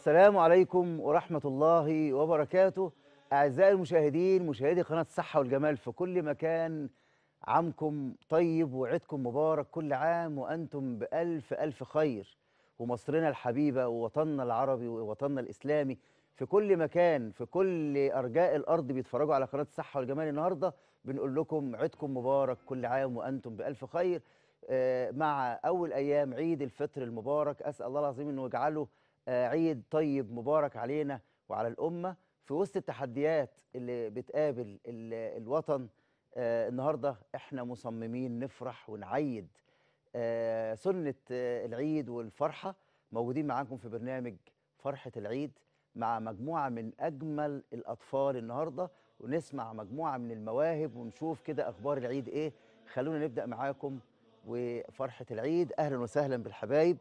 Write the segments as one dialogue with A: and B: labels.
A: السلام عليكم ورحمة الله وبركاته أعزائي المشاهدين مشاهدي قناة الصحة والجمال في كل مكان عامكم طيب وعيدكم مبارك كل عام وأنتم بألف ألف خير ومصرنا الحبيبة ووطننا العربي ووطننا الإسلامي في كل مكان في كل أرجاء الأرض بيتفرجوا على قناة الصحة والجمال النهاردة بنقول لكم عيدكم مبارك كل عام وأنتم بألف خير آه، مع أول أيام عيد الفطر المبارك أسأل الله العظيم أنه يجعله آه، عيد طيب مبارك علينا وعلى الأمة في وسط التحديات اللي بتقابل ال- الوطن آه، النهاردة احنا مصممين نفرح ونعيد آه، سنة آه، العيد والفرحة موجودين معاكم في برنامج فرحة العيد مع مجموعة من أجمل الأطفال النهاردة ونسمع مجموعة من المواهب ونشوف كده أخبار العيد إيه خلونا نبدأ معاكم وفرحة العيد أهلا وسهلا بالحبايب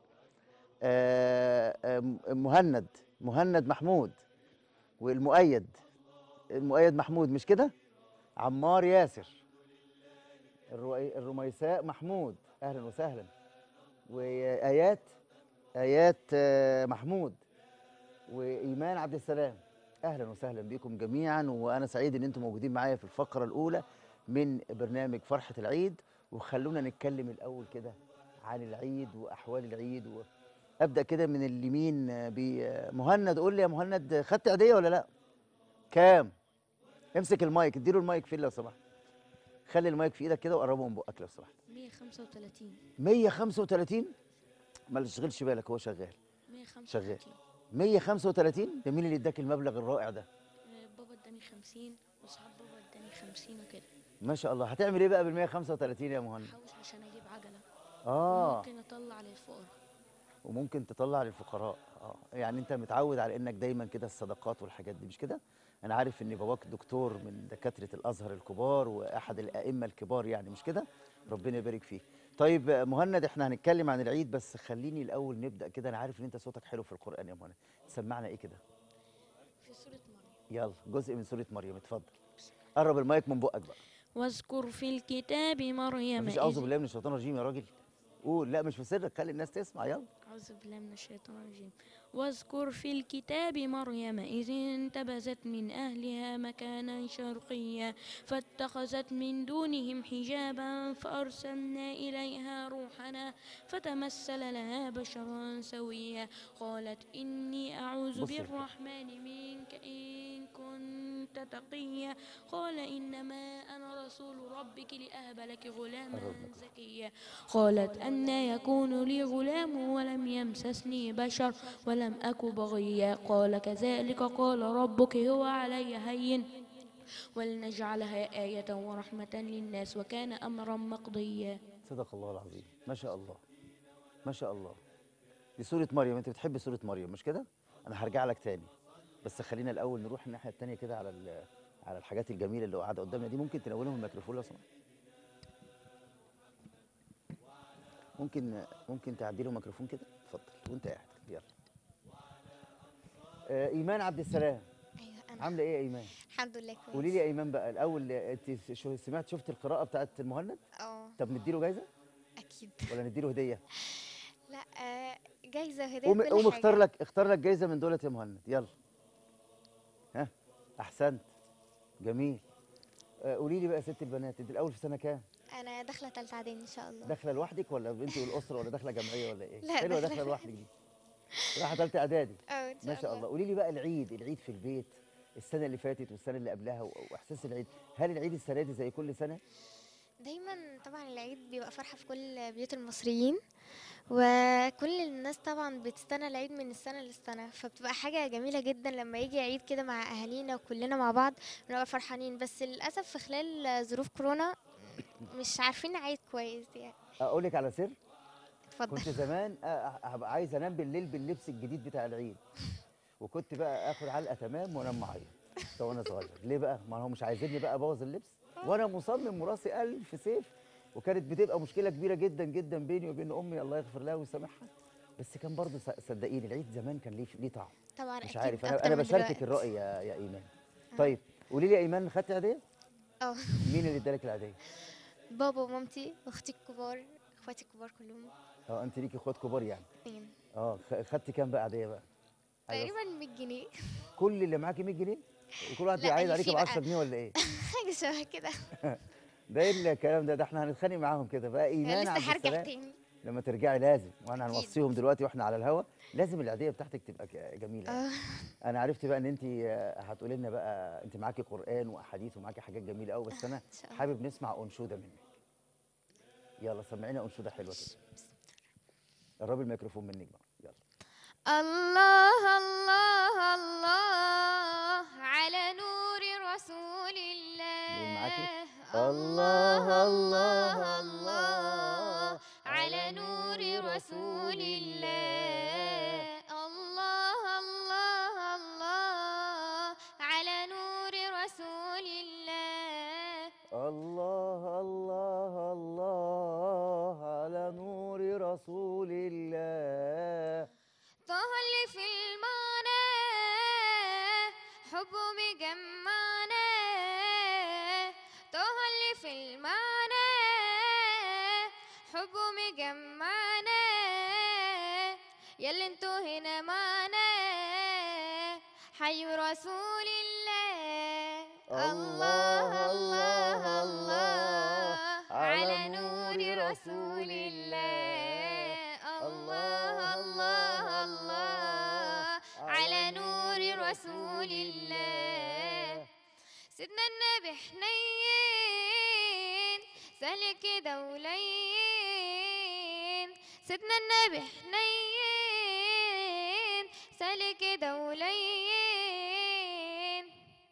A: آه، آه، مهند مهند محمود والمؤيد المؤيد محمود مش كده عمار ياسر الرؤي- الرميساء محمود اهلا وسهلا وايات ايات آه، محمود وايمان عبد السلام اهلا وسهلا بكم جميعا وانا سعيد ان انتم موجودين معايا في الفقره الاولى من برنامج فرحه العيد وخلونا نتكلم الاول كده عن العيد واحوال العيد و... ابدا كده من اليمين آه، بمهند قول لي يا مهند خدت عيديه ولا لا كام امسك المايك اديله المايك فين لو سمحت خلي المايك في ايدك كده وقربه من بقك لو سمحت
B: 135
A: 135 ما تشغلش بالك هو شغال
B: 135
A: 135 ده مين اللي اداك المبلغ الرائع ده
B: آه، بابا اداني 50 وصاحب بابا اداني 50 وكده
A: ما شاء الله هتعمل ايه بقى بال 135 يا مهند
B: حوش عشان اجيب عجله
A: اه
B: ممكن اطلع للفقراء
A: وممكن تطلع للفقراء اه يعني انت متعود على انك دايما كده الصدقات والحاجات دي مش كده انا عارف ان باباك دكتور من دكاتره الازهر الكبار واحد الائمه الكبار يعني مش كده ربنا يبارك فيك طيب آه، مهند احنا هنتكلم عن العيد بس خليني الاول نبدا كده انا عارف ان انت صوتك حلو في القران يا مهند تسمعنا ايه كده
B: في سوره مريم
A: يلا جزء من سوره مريم اتفضل قرب المايك من بقك بقى
B: واذكر في الكتاب مريم
A: مفيش اعوذ بالله من الشيطان الرجيم يا راجل قول لا مش في سرك خلي الناس تسمع يلا
B: أعوذ بالله من الشيطان الرجيم واذكر في الكتاب مريم إذ انتبذت من أهلها مكانا شرقيا فاتخذت من دونهم حجابا فأرسلنا إليها روحنا فتمثل لها بشرا سويا قالت إني أعوذ
A: بص يا أخي.
B: بالرحمن منك إن كنت تقيا قال إنما أنا رسول ربك لأهب لك غلاما
A: قربنا.
B: زكيا قالت أن يكون لي غلام ولم يمسسني بشر ولم أك بغيا قال كذلك قال ربك هو علي هين ولنجعلها آية ورحمة للناس وكان أمرا مقضيا
A: صدق الله العظيم ما شاء الله ما شاء الله دي سورة مريم انت بتحب سورة مريم مش كده انا هرجع لك تاني بس خلينا الاول نروح الناحية التانية كده على ال- على الحاجات الجميلة اللي قاعدة قدامنا دي ممكن تناولهم الميكروفون لو سمحت ممكن ممكن تعدي له ميكروفون كده اتفضل وانت قاعد يلا آه ايمان عبد السلام
C: ايوه انا
A: عامله ايه يا ايمان
C: الحمد لله كويس
A: قولي لي يا ايمان بقى الاول انت شو- سمعت شفت القراءة بتاعت المهند
C: اه
A: طب نديله جايزة
C: اكيد
A: ولا نديله هدية
C: لا آه جايزه هديه
A: قوم
C: كل
A: قوم
C: حاجة.
A: اختار لك اختار لك جايزه من دولت يا مهند يلا ها احسنت جميل آه، قولي لي بقى يا ست البنات انت الاول في سنه كام
C: انا داخله تالتة اعدادي ان شاء الله
A: داخله لوحدك ولا انت والاسره ولا داخله جمعيه ولا ايه
C: لا،
A: حلوه
C: داخلة
A: داخله لوحدك دي رايحه ثالثه اعدادي
C: اه ان شاء
A: ما شاء الله قولي لي بقى العيد العيد في البيت السنه اللي فاتت والسنه اللي قبلها و- واحساس العيد هل العيد السنه دي زي كل سنه
C: دايما طبعا العيد بيبقى فرحه في كل بيوت المصريين وكل الناس طبعا بتستنى العيد من السنه للسنه فبتبقى حاجه جميله جدا لما يجي عيد كده مع اهالينا وكلنا مع بعض بنبقى فرحانين بس للاسف في خلال ظروف كورونا مش عارفين نعيد كويس يعني
A: اقول لك على سر
C: اتفضل
A: كنت زمان أ- أ- هبقى عايز انام بالليل باللبس الجديد بتاع العيد وكنت بقى اخد علقه تمام وانام معايا ده وانا صغير ليه بقى ما هو مش عايزيني بقى ابوظ اللبس وانا مصمم وراسي الف سيف وكانت بتبقى مشكله كبيره جدا جدا بيني وبين امي الله يغفر لها ويسامحها بس كان برضه ص- صدقيني العيد زمان كان ليه ليه طعم
C: طبعا
A: مش
C: أكيد
A: عارف انا
C: أكتر
A: انا
C: من
A: بشاركك
C: دلوقتي.
A: الراي يا يا ايمان طيب قولي لي يا ايمان خدتي عاديه
C: اه
A: مين اللي ادالك العاديه
C: بابا ومامتي واختي الكبار اخواتي الكبار كلهم
A: اه انت ليكي اخوات كبار يعني
C: اتنين
A: اه خ- خدتي كام بقى عاديه بقى عايز
C: تقريبا 100 جنيه
A: كل اللي معاكي 100 جنيه وكل واحد
C: لا،
A: عايز
C: اللي
A: عليكي ب
C: فيه
A: 10
C: بقى.
A: جنيه ولا ايه
C: حاجه شبه كده
A: ده ايه الكلام ده ده احنا هنتخانق معاهم كده بقى
C: انا
A: ايمان
C: لسه
A: عبد
C: هرجع
A: السلام
C: تاني
A: لما ترجعي لازم واحنا
C: أكيد.
A: هنوصيهم دلوقتي واحنا على الهوا لازم العيديه بتاعتك تبقى ك- جميله يعني.
C: اه
A: انا عرفت بقى ان انت هتقولي لنا بقى انت معاكي قران واحاديث ومعاكي حاجات جميله قوي بس انا
C: إن شاء الله.
A: حابب نسمع انشوده منك يلا سمعينا انشوده حلوه كده قربي الميكروفون منك بقى يلا
C: الله الله الله على نور رسول الله
A: نقول معاكي؟ الله الله الله
C: على نور رسول الله الله الله الله على نور رسول الله
A: الله الله الله على نور رسول الله
C: طه اللي في المعنى حبه مجمعنا طه اللي في المعنى حبه مجمعنا ياللي انتوا هنا معنا حي رسول الله الله الله الله على نور رسول الله الله الله الله على نور رسول الله سيدنا النبي حنين سهل كده ولين سيدنا النبي حنين سهل كده ولين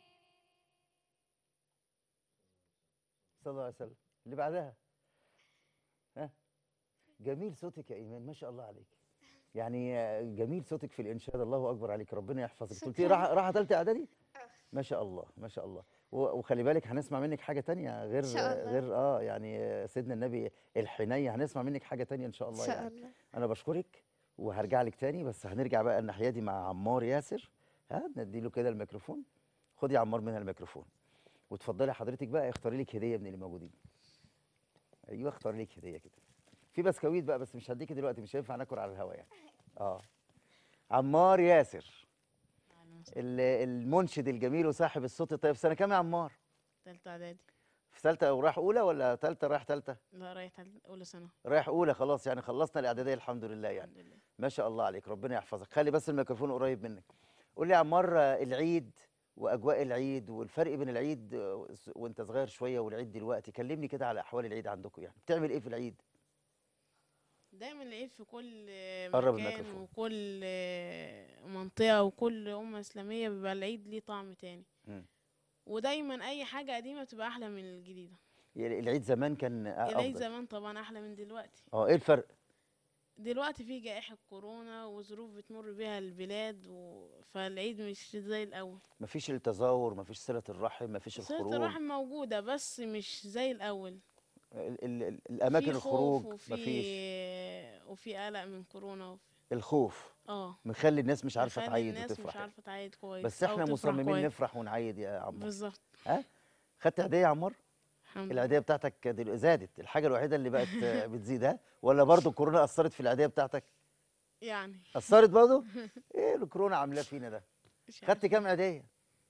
A: صلى الله عليه وسلم اللي بعدها ها جميل صوتك يا ايمان ما شاء الله عليك يعني آه، جميل صوتك في الانشاد الله اكبر عليك ربنا يحفظك قلت لي راح راح ثالثه اعدادي ما شاء الله ما شاء الله و- وخلي بالك هنسمع منك حاجه تانية غير
C: شاء الله.
A: غير اه يعني آه، سيدنا النبي الحنيه هنسمع منك حاجه تانية ان شاء الله
C: ان شاء
A: يعني
C: الله
A: انا بشكرك وهرجع لك تاني بس هنرجع بقى الناحيه دي مع عمار ياسر ها نديله كده الميكروفون خدي يا عمار منها الميكروفون وتفضلي حضرتك بقى اختاري لك هديه من اللي موجودين ايوه اختاري لك هديه كده في بسكويت بقى بس مش هديكي دلوقتي مش هينفع ناكل على الهوا يعني اه عمار ياسر ال- المنشد الجميل وصاحب الصوت الطيب سنه كام يا عمار
D: تالتة إعدادي
A: في ثالثه ورايح اولى ولا ثالثه رايح ثالثه
D: لا رايح تالتة أولى سنة
A: رايح اولى خلاص يعني خلصنا الاعداديه الحمد لله يعني
D: الحمد لله
A: ما شاء الله عليك ربنا يحفظك خلي بس الميكروفون قريب منك قول لي يا عمار آه، العيد واجواء العيد والفرق بين العيد آه، س- وانت صغير شويه والعيد دلوقتي كلمني كده على احوال العيد عندكم يعني بتعمل ايه في العيد
D: دايما العيد في كل
A: قرب
D: مكان
A: الميكروفون.
D: وكل منطقة وكل أمة إسلامية بيبقى العيد ليه طعم تاني
A: مم.
D: ودايما أي حاجة قديمة بتبقى أحلى من الجديدة
A: يعني العيد زمان كان آه،
D: العيد
A: افضل
D: زمان طبعا أحلى من دلوقتي
A: اه ايه الفرق
D: دلوقتي في جائحة كورونا وظروف بتمر بيها البلاد و... فالعيد مش زي الأول
A: مفيش التزاور مفيش صله الرحم مفيش
D: صلة
A: الخروج
D: الرحم موجودة بس مش زي الأول
A: ال ال ال الاماكن
D: في خوف
A: الخروج
D: وفي
A: مفيش
D: وفي قلق من كورونا وفي...
A: الخوف
D: اه
A: مخلي الناس مش عارفه
D: بيخلي
A: تعيد
D: الناس
A: وتفرح
D: مش
A: يعني.
D: عارفة تعيد كويس
A: بس
D: أو
A: احنا
D: تفرح
A: مصممين
D: كويس.
A: نفرح ونعيد يا عمار
D: بالظبط
A: ها خدت هديه يا عمار
D: الحمد لله
A: العيديه بتاعتك دل- زادت الحاجه الوحيده اللي بقت آه، بتزيد ها ولا برضو الكورونا اثرت في العيديه بتاعتك
D: يعني
A: اثرت برضو ايه الكورونا عاملاه فينا ده
D: مش عارفة.
A: خدت كام عيديه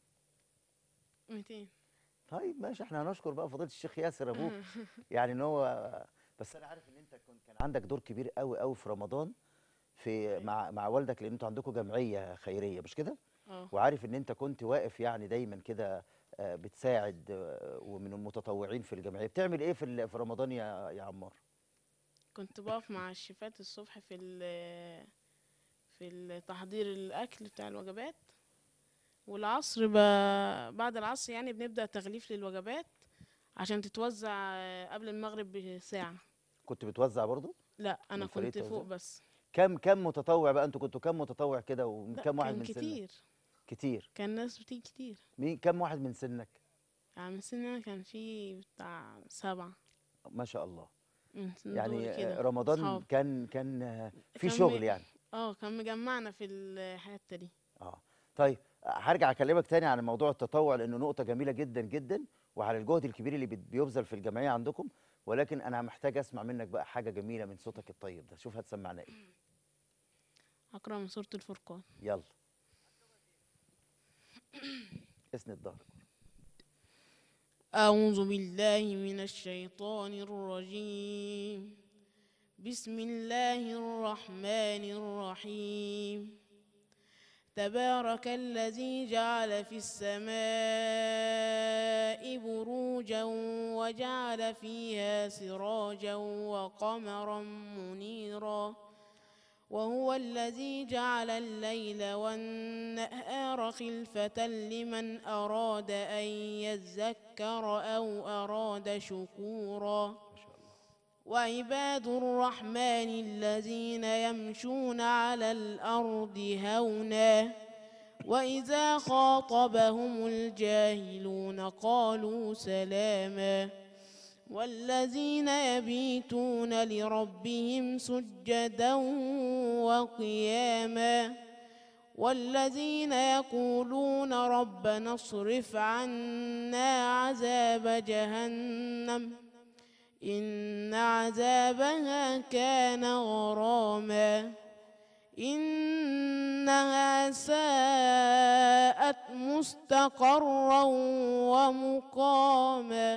D: 200
A: طيب ماشي احنا هنشكر بقى فضيله الشيخ ياسر ابوك يعني ان هو بس انا عارف ان انت كنت كان عندك دور كبير قوي قوي في رمضان في مع مع والدك لان انتوا عندكم جمعيه خيريه مش كده
D: اه
A: وعارف ان انت كنت واقف يعني دايما كده آه، بتساعد آه، ومن المتطوعين في الجمعيه بتعمل ايه في ال- في رمضان يا يا عمار
D: كنت بقف مع الشيفات الصبح في ال في ال- تحضير الاكل بتاع الوجبات والعصر ب... بعد العصر يعني بنبدأ تغليف للوجبات عشان تتوزع قبل المغرب بساعة
A: كنت بتوزع برضو
D: لا انا
A: من فريق
D: كنت فوق
A: التوزيع؟
D: بس
A: كم كم متطوع بقى انتوا كنتوا كم متطوع كده
D: لا
A: وكم واحد
D: كان
A: من سنك
D: كتير
A: كتير
D: كان ناس بتيجي كتير
A: مين كم واحد من سنك
D: يعني من سني انا كان في بتاع سبعة
A: ما شاء الله
D: من سن
A: يعني
D: دول
A: آه،
D: كده
A: رمضان
D: صحاب.
A: كان كان آه، في
D: كان
A: شغل
D: م-
A: يعني
D: اه كان مجمعنا في الحتة دي
A: اه طيب هرجع اكلمك تاني عن موضوع التطوع لانه نقطه جميله جدا جدا وعلى الجهد الكبير اللي بت- بيبذل في الجمعيه عندكم ولكن انا محتاج اسمع منك بقى حاجه جميله من صوتك الطيب ده شوف هتسمعنا ايه
D: أقرأ من سورة الفرقان
A: يلا اسند ظهرك
D: أعوذ بالله من الشيطان الرجيم بسم الله الرحمن الرحيم تبارك الذي جعل في السماء بروجا وجعل فيها سراجا وقمرا منيرا وهو الذي جعل الليل والنهار خلفة لمن أراد أن يذكر أو أراد شكورا
A: ما شاء الله
D: وعباد الرحمن الذين يمشون على الأرض هونا وإذا خاطبهم الجاهلون قالوا سلاما والذين يبيتون لربهم سجدا وقياما والذين يقولون ربنا اصرف عنا عذاب جهنم إن عذابها كان غراما إنها ساءت مستقرا ومقاما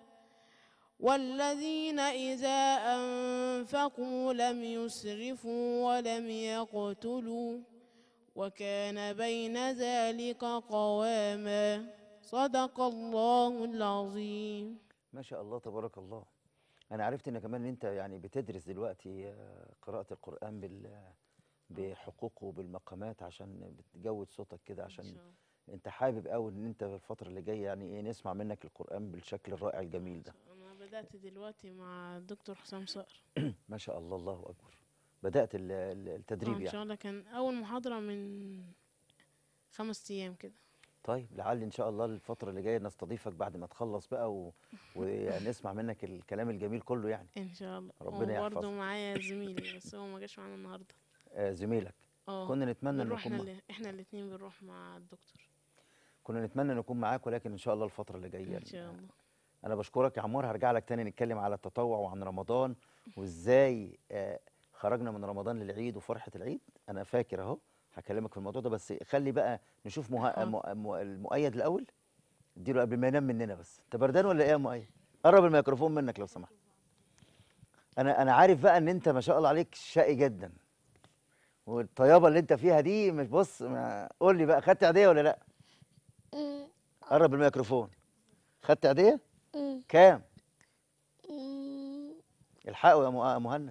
D: والذين إذا أنفقوا لم يسرفوا ولم يقتلوا وكان بين ذلك قواما صدق الله العظيم
A: ما شاء الله تبارك الله انا عرفت ان كمان انت يعني بتدرس دلوقتي آه، قراءة القرآن بال بحقوقه وبالمقامات عشان بتجود صوتك كده
D: إن
A: عشان
D: شاء الله.
A: انت حابب قوي ان انت في الفترة اللي جاية يعني ايه نسمع منك القرآن بالشكل الرائع الجميل ده
D: أنا بدأت دلوقتي مع الدكتور حسام صقر
A: ما شاء الله الله اكبر بدأت ال- ال-
D: آه،
A: التدريب
D: إن شاء
A: يعني
D: الله كان أول محاضرة من خمس أيام كده
A: طيب لعل ان شاء الله الفترة اللي جاية نستضيفك بعد ما تخلص بقى و... ونسمع منك الكلام الجميل كله يعني
D: إن شاء الله
A: ربنا
D: وبرضه
A: يحفظك.
D: معايا زميلي بس هو ما جاش معانا النهاردة
A: آه زميلك
D: اه
A: كنا نتمنى ان
D: بنروح
A: نكون
D: احنا
A: مع...
D: اللي احنا الاتنين بنروح مع الدكتور
A: كنا نتمنى ان نكون معاك ولكن ان شاء الله الفترة اللي جاية
D: إن شاء الله
A: انا بشكرك يا عمار هرجع لك تاني نتكلم على التطوع وعن رمضان وازاي آه، خرجنا من رمضان للعيد وفرحة العيد انا فاكر اهو هكلمك في الموضوع ده بس خلي بقى نشوف مه...
D: حاضر.
A: مو- مو- المؤيد الاول اديله قبل ما ينام مننا بس انت بردان ولا ايه يا مؤيد قرب الميكروفون منك لو سمحت انا انا عارف بقى ان انت ما شاء الله عليك شقي جدا والطيابه اللي انت فيها دي مش بص ما... قول لي بقى خدت عيديه ولا لا
C: مم.
A: قرب الميكروفون خدت عيديه
C: مم.
A: كام
C: مم.
A: الحقوا يا مه- مهند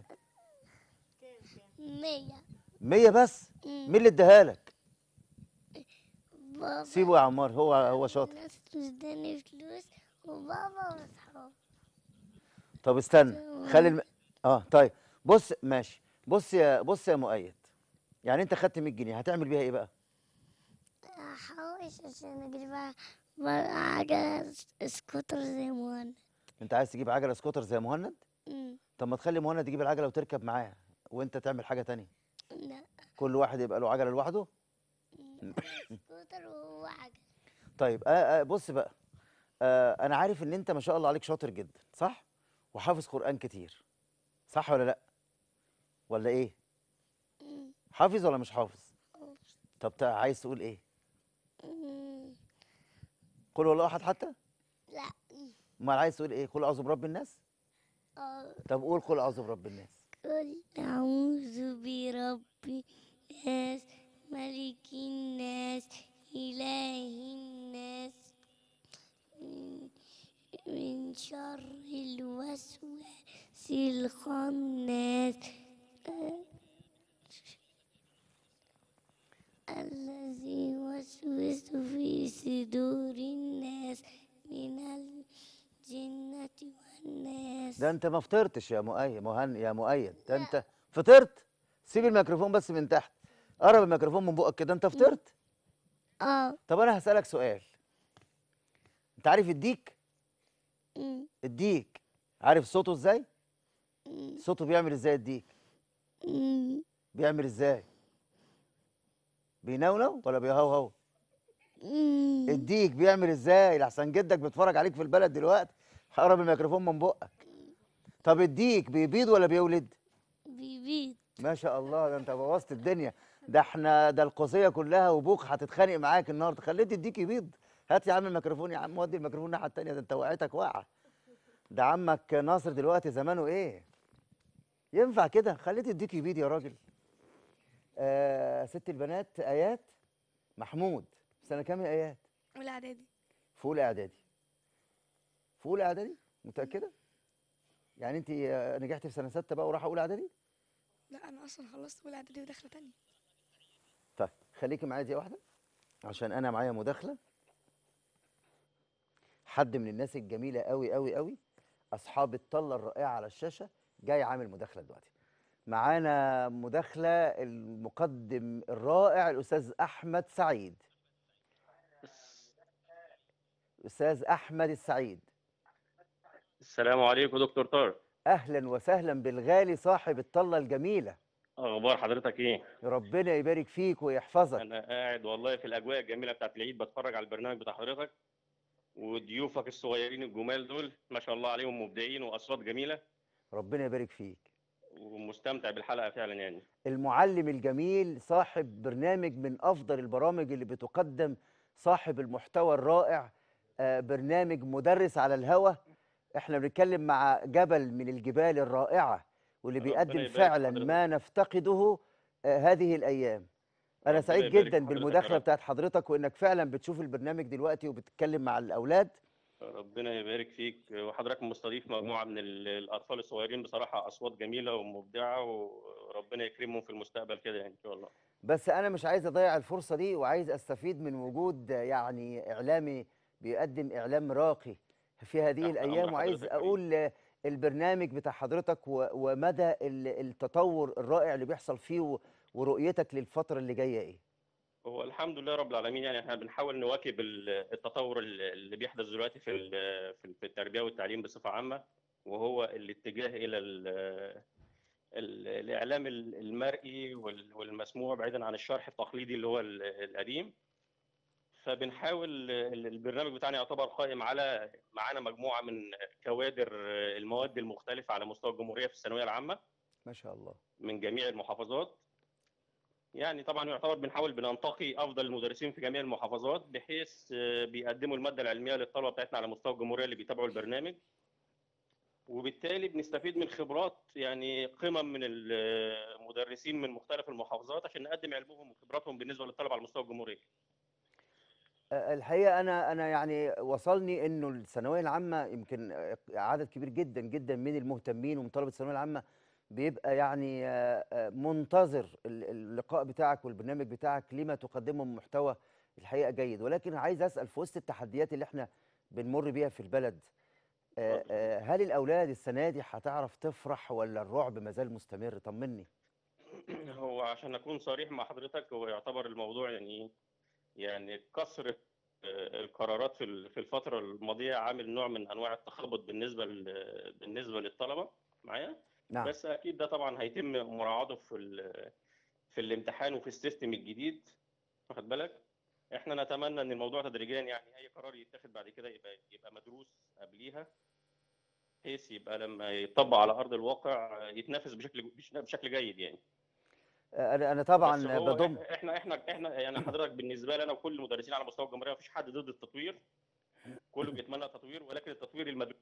C: مية
A: مية بس
C: مم.
A: مين اللي اداها لك
C: بابا
A: سيبه يا عمار هو هو شاطر
C: ناس اداني فلوس وبابا واصحابي
A: طب استنى خلي الم... اه طيب بص ماشي بص يا بص يا مؤيد يعني انت خدت 100 جنيه هتعمل بيها ايه بقى
C: احوش عشان اجيب بقى عجلة سكوتر زي مهند
A: انت عايز تجيب عجله سكوتر زي مهند
C: مم.
A: طب ما تخلي مهند يجيب العجله وتركب معاه وانت تعمل حاجه تانية
C: لا
A: كل واحد يبقى له عجله لوحده
C: سكوتر وعجلة
A: طيب آه آه بص بقى آه انا عارف ان انت ما شاء الله عليك شاطر جدا صح وحافظ قران كتير صح ولا لا ولا ايه
C: مم.
A: حافظ ولا مش حافظ طب تع- عايز تقول ايه
C: مم.
A: قل والله احد حتى
C: لا
A: امال عايز تقول ايه قل اعوذ برب الناس
C: اه
A: طب قول قل اعوذ برب الناس
C: قل أعوذ برب الناس ملك الناس إله الناس من- من شر الوسواس الخناس آه، الذي يوسوس في صدور الناس من الجنة والناس
A: ده انت ما فطرتش يا مؤيد مهن يا مؤيد ده انت فطرت سيب الميكروفون بس من تحت قرب الميكروفون من بقك كده انت فطرت
C: اه
A: طب انا هسألك سؤال انت عارف الديك
C: أمم،
A: الديك عارف صوته ازاي
C: أمم،
A: صوته بيعمل ازاي الديك
C: أمم،
A: بيعمل ازاي بينونو ولا بيهوهو
C: أمم.
A: الديك بيعمل ازاي لحسن جدك بيتفرج عليك في البلد دلوقتي قرب الميكروفون من بقك طب الديك بيبيض ولا بيولد
C: بيبيض
A: ما شاء الله ده انت بوظت الدنيا ده احنا ده القصيه كلها وبوك هتتخانق معاك النهارده خليت الديك يبيض هات يا عم الميكروفون يا عم ودي الميكروفون الناحيه التانيه ده انت وقعتك واقعه ده عمك ناصر دلوقتي زمانه ايه ينفع كده خليه تديك يبيد يا راجل آه ست البنات ايات محمود سنه كام يا ايات
E: اولى اعدادي
A: في اولى اعدادي في اولى اعدادي متاكده يعني انت آه، نجحتي في سنه سته بقى ورايحه اولى اعدادي
E: لا انا اصلا خلصت اولى اعدادي وداخله تانية
A: طيب خليكي معايا دي واحده عشان انا معايا مداخله حد من الناس الجميله قوي قوي قوي اصحاب الطله الرائعه على الشاشه جاي عامل مداخله دلوقتي معانا مداخله المقدم الرائع الاستاذ احمد سعيد الاستاذ احمد السعيد
F: السلام عليكم دكتور طارق
A: اهلا وسهلا بالغالي صاحب الطله الجميله
F: اخبار حضرتك ايه
A: ربنا يبارك فيك ويحفظك
F: انا قاعد والله في الاجواء الجميله بتاعت العيد بتفرج على البرنامج بتاع حضرتك وضيوفك الصغيرين الجمال دول ما شاء الله عليهم مبدعين واصوات جميله
A: ربنا يبارك فيك
F: ومستمتع بالحلقه فعلا يعني
A: المعلم الجميل صاحب برنامج من افضل البرامج اللي بتقدم صاحب المحتوى الرائع آه، برنامج مدرس على الهوى احنا بنتكلم مع جبل من الجبال الرائعه واللي
F: ربنا
A: بيقدم
F: يبارك في
A: فعلا
F: حضرتك.
A: ما نفتقده آه، هذه الايام انا
F: ربنا
A: سعيد
F: يبارك
A: جدا
F: في حضرتك يا
A: بالمداخله
F: رب.
A: بتاعت حضرتك وانك فعلا بتشوف البرنامج دلوقتي وبتتكلم مع الاولاد
F: ربنا يبارك فيك وحضرتك مستضيف مجموعه من ال- الاطفال الصغيرين بصراحه اصوات جميله ومبدعه وربنا يكرمهم في المستقبل كده يعني ان شاء الله
A: بس انا مش عايز اضيع الفرصه دي وعايز استفيد من وجود يعني اعلامي بيقدم اعلام راقي في هذه
F: تحت
A: الايام
F: أمر
A: وعايز
F: حضرتك يا
A: اقول البرنامج بتاع حضرتك و- ومدى ال- التطور الرائع اللي بيحصل فيه و- ورؤيتك للفتره اللي جايه ايه
F: هو الحمد لله رب العالمين يعني احنا بنحاول نواكب ال- التطور ال- اللي بيحدث دلوقتي في ال- في في التربيه والتعليم بصفه عامه وهو الاتجاه الى ال- ال- الاعلام ال- المرئي وال- والمسموع بعيدا عن الشرح التقليدي اللي هو ال- القديم فبنحاول ال- البرنامج بتاعنا يعتبر قائم على معانا مجموعه من كوادر المواد المختلفه على مستوى الجمهوريه في الثانويه العامه
A: ما شاء الله
F: من جميع المحافظات يعني طبعا يعتبر بنحاول بننتقي افضل المدرسين في جميع المحافظات بحيث آه، بيقدموا الماده العلميه للطلبه بتاعتنا على مستوى الجمهوريه اللي بيتابعوا البرنامج وبالتالي بنستفيد من خبرات يعني قمم من المدرسين من مختلف المحافظات عشان نقدم علمهم وخبراتهم بالنسبه للطلبه على مستوى الجمهوريه
A: آه، الحقيقه انا انا يعني وصلني انه الثانويه العامه يمكن آه، عدد كبير جدا جدا من المهتمين ومن طلبه الثانويه العامه بيبقى يعني آه، آه، منتظر ال- اللقاء بتاعك والبرنامج بتاعك لما تقدمه من محتوى الحقيقه جيد ولكن عايز اسال في وسط التحديات اللي احنا بنمر بيها في البلد آه،
F: اتفضل.
A: آه، هل الاولاد السنه دي هتعرف تفرح ولا الرعب مازال مستمر طمني
F: هو عشان اكون صريح مع حضرتك هو يعتبر الموضوع يعني يعني كثره آه، القرارات في ال- في الفتره الماضيه عامل نوع من انواع التخبط بالنسبه لل- بالنسبه للطلبه معايا
A: نعم
F: بس اكيد ده طبعا هيتم مراعاته في ال- في الامتحان وفي السيستم الجديد واخد بالك احنا نتمنى ان الموضوع تدريجيا يعني اي قرار يتاخد بعد كده يبقى يبقى مدروس قبليها بحيث يبقى لما يطبق على ارض الواقع يتنافس بشكل بشكل جيد يعني
A: آه، انا انا
F: بس
A: طبعا
F: هو
A: بضم
F: احنا احنا احنا يعني حضرتك بالنسبه لنا وكل المدرسين على مستوى الجمهوريه مفيش حد ضد التطوير كله بيتمنى التطوير ولكن التطوير المدروس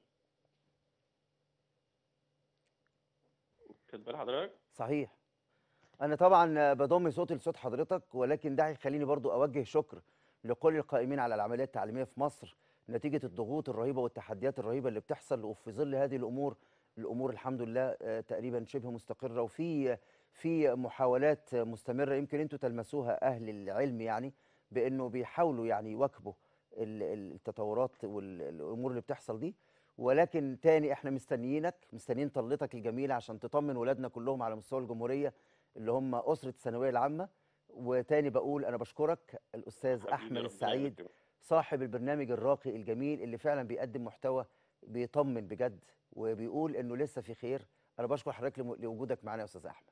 F: خد بال حضرتك
A: صحيح انا طبعا بضم صوتي لصوت حضرتك ولكن ده هيخليني برضو اوجه شكر لكل القائمين على العمليه التعليميه في مصر نتيجه الضغوط الرهيبه والتحديات الرهيبه اللي بتحصل وفي ظل هذه الامور الامور الحمد لله آه، تقريبا شبه مستقره وفي في محاولات مستمره يمكن انتوا تلمسوها اهل العلم يعني بانه بيحاولوا يعني يواكبوا ال- ال- التطورات والامور اللي بتحصل دي ولكن تاني احنا مستنيينك مستنيين طلتك الجميله عشان تطمن ولادنا كلهم على مستوى الجمهوريه اللي هم اسره الثانويه العامه وتاني بقول انا بشكرك الاستاذ
F: حبيبي
A: احمد
F: ربنا
A: السعيد
F: يكرمك.
A: صاحب البرنامج الراقي الجميل اللي فعلا بيقدم محتوى بيطمن بجد وبيقول انه لسه في خير انا بشكر حضرتك لم- لوجودك معنا يا استاذ احمد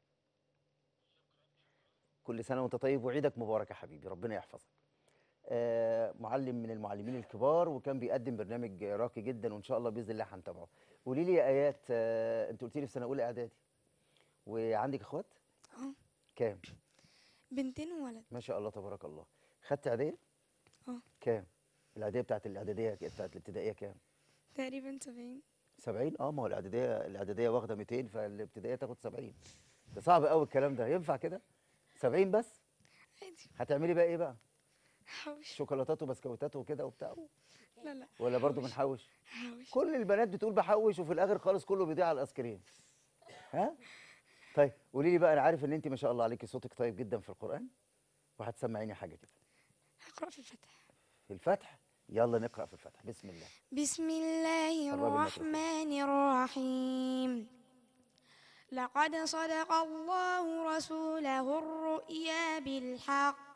A: كل سنه وانت طيب وعيدك مبارك يا حبيبي ربنا يحفظك آه معلم من المعلمين الكبار وكان بيقدم برنامج راقي جدا وان شاء الله باذن الله هنتابعه قولي لي يا ايات آه انت قلت لي في سنه اولى اعدادي وعندك اخوات
E: اه
A: كام
E: بنتين وولد
A: ما شاء الله تبارك الله خدت عيديه
E: اه.
A: كام الاعداديه بتاعت الاعداديه بتاعت الابتدائيه كام
E: تقريبا سبعين
A: 70 اه ما هو الاعداديه الاعداديه واخده 200 فالابتدائيه تاخد 70 ده صعب قوي الكلام ده ينفع كده 70 بس
E: عادي
A: هتعملي بقى ايه بقى
E: حوش
A: شوكولاتات وبسكويتات وكده وبتاع
E: لا لا
A: ولا برضو بنحوش
E: حوش
A: كل البنات بتقول بحوش وفي الاخر خالص كله بيضيع على الايس كريم ها طيب قولي لي بقى انا عارف ان انت ما شاء الله عليكي صوتك طيب جدا في القران وهتسمعيني حاجه كده
E: هقرأ في الفتح
A: في الفتح يلا نقرا في الفتح بسم الله
E: بسم الله
A: قربي الميكروفون.
E: الرحمن الرحيم لقد صدق الله رسوله الرؤيا بالحق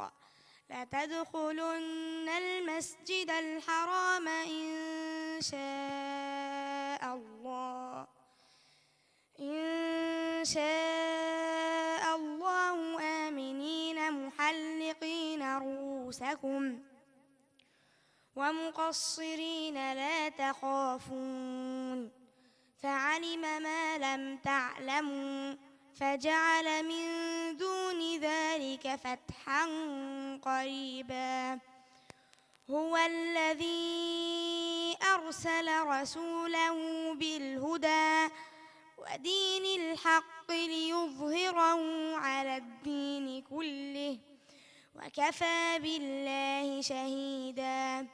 E: لتدخلن المسجد الحرام إن شاء الله إن شاء الله آمنين محلقين رؤوسكم ومقصرين لا تخافون فعلم ما لم تعلموا فجعل من دون ذلك فتحا قريبا هو الذي أرسل رسوله بالهدى ودين الحق ليظهره على الدين كله وكفى بالله شهيدا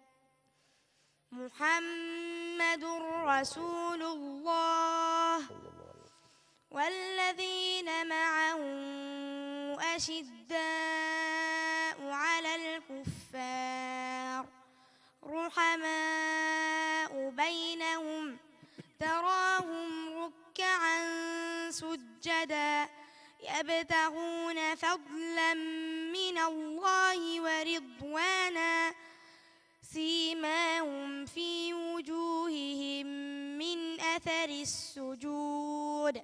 E: محمد رسول الله
A: صلى الله عليه وسلم
E: والذين معه أشداء على الكفار رحماء بينهم تراهم ركعا سجدا يبتغون فضلا من الله ورضوانا سيماهم في وجوههم من أثر السجود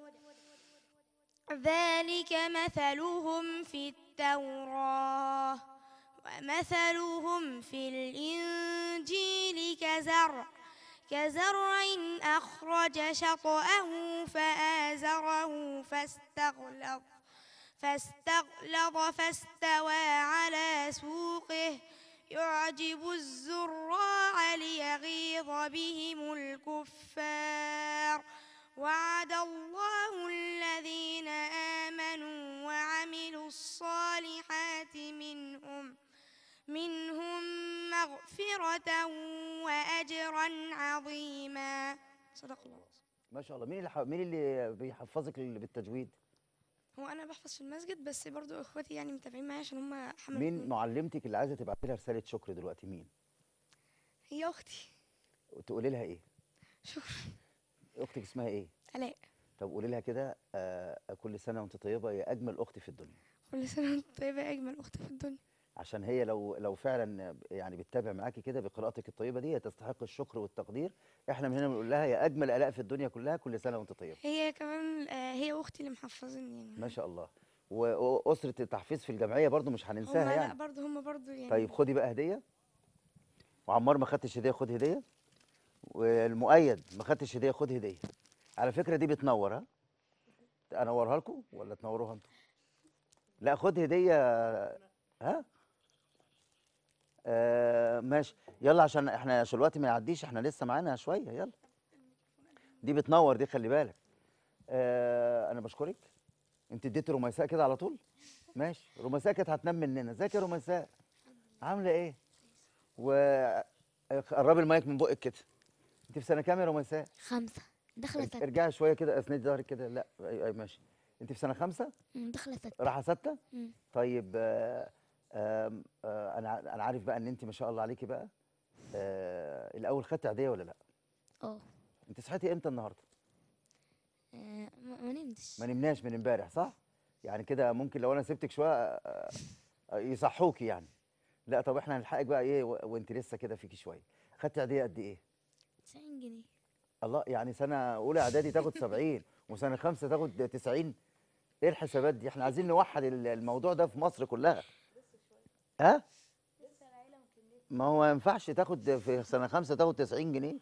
E: ذلك مثلهم في التوراة ومثلهم في الإنجيل كزرع كزرع أخرج شطأه فآزره فاستغلظ فاستغلظ فاستوى على سوقه يعجب الزراع ليغيظ بهم الكفار وعد الله الذين آمنوا وعملوا الصالحات منهم منهم مغفرة وأجرا عظيما صدق الله
A: ما شاء الله مين اللي ح... مين اللي بيحفظك ال- بالتجويد
E: هو أنا بحفظ في المسجد بس برضو إخواتي يعني متابعين معايا عشان هم حمل
A: مين معلمتك اللي عايزه تبعتي لها رساله شكر دلوقتي مين
E: هي أختي
A: وتقولي لها ايه
E: شكرا
A: اختك اسمها ايه
E: آلاء
A: طب قولي لها كده آه كل سنه وانت طيبه يا اجمل اخت في الدنيا
E: كل سنة وأنت طيبة يا أجمل أخت في الدنيا
A: عشان هي لو لو فعلا يعني بتتابع معاكي كده بقراءتك الطيبه دي هي تستحق الشكر والتقدير احنا من هنا بنقول لها يا اجمل الاء في الدنيا كلها كل سنه وانت طيبه
E: هي كمان آه، هي أختي اللي محفظني يعني
A: ما شاء الله و- واسره التحفيز في الجمعيه برضو مش
E: هم
A: هننساها
E: لا
A: يعني
E: برضو هم برضو يعني
A: طيب خدي بقى هديه وعمار ما خدتش هديه خد هديه والمؤيد ما خدتش هديه خد هديه على فكره دي بتنور ها انورها لكم ولا تنوروها انتوا لا خد هديه ها آه ماشي يلا عشان احنا عشان الوقت ما يعديش احنا لسه معانا شويه يلا دي بتنور دي خلي بالك آه انا بشكرك انت اديتي رميساء كده على طول ماشي رميساء كانت هتنام مننا ازيك يا رميساء عامله ايه وقربي المايك من بقك كده انت في سنه كام يا رميساء
G: خمسة داخلة ستة
A: ارجعي شويه كده اسندي ظهرك كده لا أي أي ماشي انت في سنه خمسة
G: مم، داخلة ستة
A: رايحه سته
G: مم.
A: طيب آه آم، آه انا ع- انا عارف بقى ان انت ما شاء الله عليكي بقى آه الاول خدت عاديه ولا لا
G: اه
A: انت صحيتي امتى النهارده
G: آه، ما ما نمتش
A: ما نمناش من امبارح صح يعني كده ممكن لو انا سبتك شويه آه، آه، يصحوكي يعني لا طب احنا هنلحقك بقى ايه و- وانت لسه كده فيكي شويه خدت عاديه قد ايه
G: 90 جنيه
A: الله يعني سنه اولى اعدادي تاخد 70 وسنه خمسه تاخد 90 ايه الحسابات دي احنا عايزين نوحد ال- الموضوع ده في مصر كلها ها ما هو ما ينفعش تاخد في سنه خمسه تاخد 90 جنيه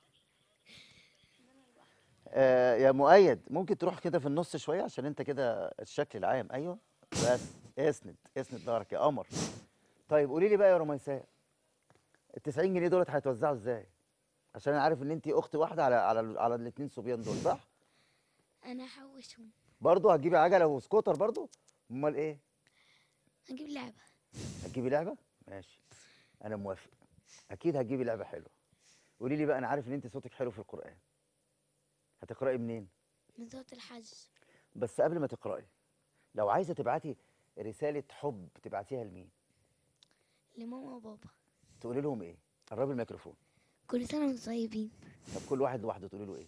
A: آه يا مؤيد ممكن تروح كده في النص شويه عشان انت كده الشكل العام ايوه بس اسند اسند ظهرك يا قمر طيب قولي لي بقى يا رميساء ال 90 جنيه دولت هيتوزعوا ازاي عشان انا عارف ان انت اخت واحده على على على الاثنين صبيان دول صح
G: انا هحوشهم
A: برضه هتجيبي عجله وسكوتر برضه امال ايه
G: هجيب لعبة
A: هتجيبي لعبه ماشي انا موافق اكيد هتجيبي لعبه حلوه قولي لي بقى انا عارف ان انت صوتك حلو في القران هتقراي منين
G: من سورة الحج
A: بس قبل ما تقراي لو عايزه تبعتي رساله حب تبعتيها لمين
G: لماما وبابا
A: تقولي لهم ايه قربي الميكروفون
G: كل سنة وانتم طيبين
A: طب كل واحد لوحده تقولي له ايه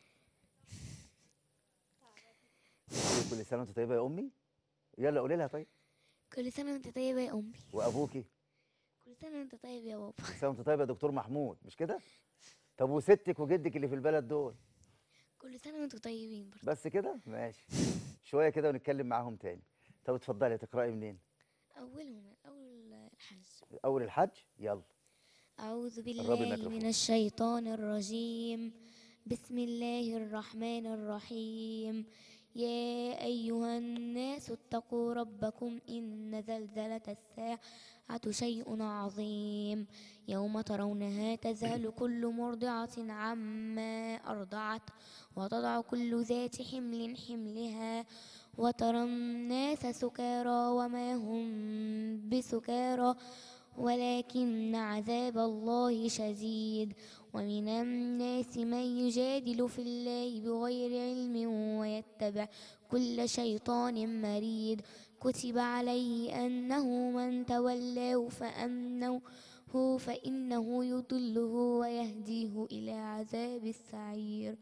A: تقولي كل سنه وانت طيبه يا امي يلا قولي لها طيب
G: كل سنة وانت طيبة يا أمي
A: وابوكي
G: كل سنة وانت طيب يا بابا
A: كل سنه وانت طيب يا دكتور محمود مش كده طب وستك وجدك اللي في البلد دول
G: كل سنة وانتم طيبين برضه
A: بس كده ماشي شويه كده ونتكلم معاهم تاني طب اتفضلي تقراي منين
G: أولهم أول الحج
A: اول الحج يلا
G: أعوذ
A: قربي
G: بالله
A: الميكروفون.
G: من الشيطان الرجيم بسم الله الرحمن الرحيم يا أيها الناس اتقوا ربكم إن زلزلة الساعة شيء عظيم يوم ترونها تذهل كل مرضعة عما أرضعت وتضع كل ذات حمل حملها وترى الناس سكارى وما هم بسكارى ولكن عذاب الله شديد ومن الناس من يجادل في الله بغير علم ويتبع كل شيطان مريد كتب عليه أنه من تولاه فأنه فإنه يضله ويهديه إلى عذاب السعير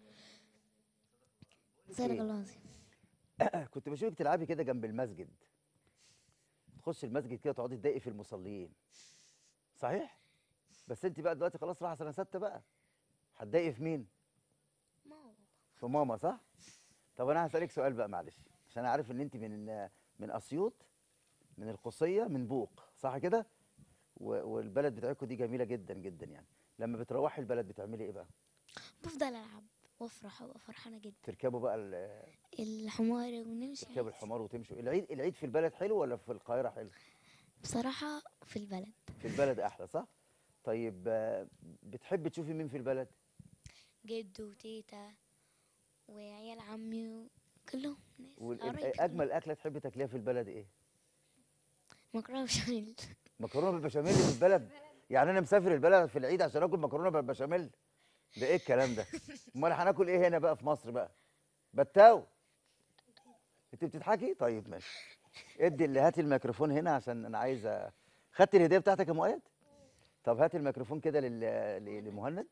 G: صدق
A: إيه؟
G: الله العظيم
A: كنت بشوفك تلعبي كده جنب المسجد تخش المسجد كده تقعدي تضايقي في المصلين صحيح بس انت بقى دلوقتي خلاص رايحه سنه سته بقى هتضايقي في مين في ماما صح طب انا هسالك سؤال بقى معلش عشان انا عارف ان انت من من اسيوط من القصيه من بوق صح كده و- والبلد بتاعتكم دي جميله جدا جدا يعني لما بتروحي البلد بتعملي ايه بقى
G: بفضل ألعب وأفرح وأبقى فرحانة جدا
A: تركبوا بقى ال-
G: الحمار ونمشي
A: تركبوا الحمار وتمشوا العيد العيد في البلد حلو ولا في القاهره حلو
G: بصراحة في البلد
A: في البلد احلى صح طيب آه، بتحبي تشوفي مين في البلد
G: جد وتيتا وعيال عمي وكلهم ناس
A: وال-
G: قرايبي
A: اجمل اكله تحبي تاكليها في البلد ايه
G: مكرونة بشاميل
A: مكرونه بالبشاميل في البلد يعني انا مسافر البلد في العيد عشان اكل مكرونه بالبشاميل ده ايه الكلام ده امال هناكل ايه هنا بقى في مصر بقى بتاو انت بتضحكي طيب ماشي ادي اللي هاتي الميكروفون هنا عشان انا عايز أ- خدت الهديه بتاعتك يا مؤيد طب هات الميكروفون كده لل... ل- لمهند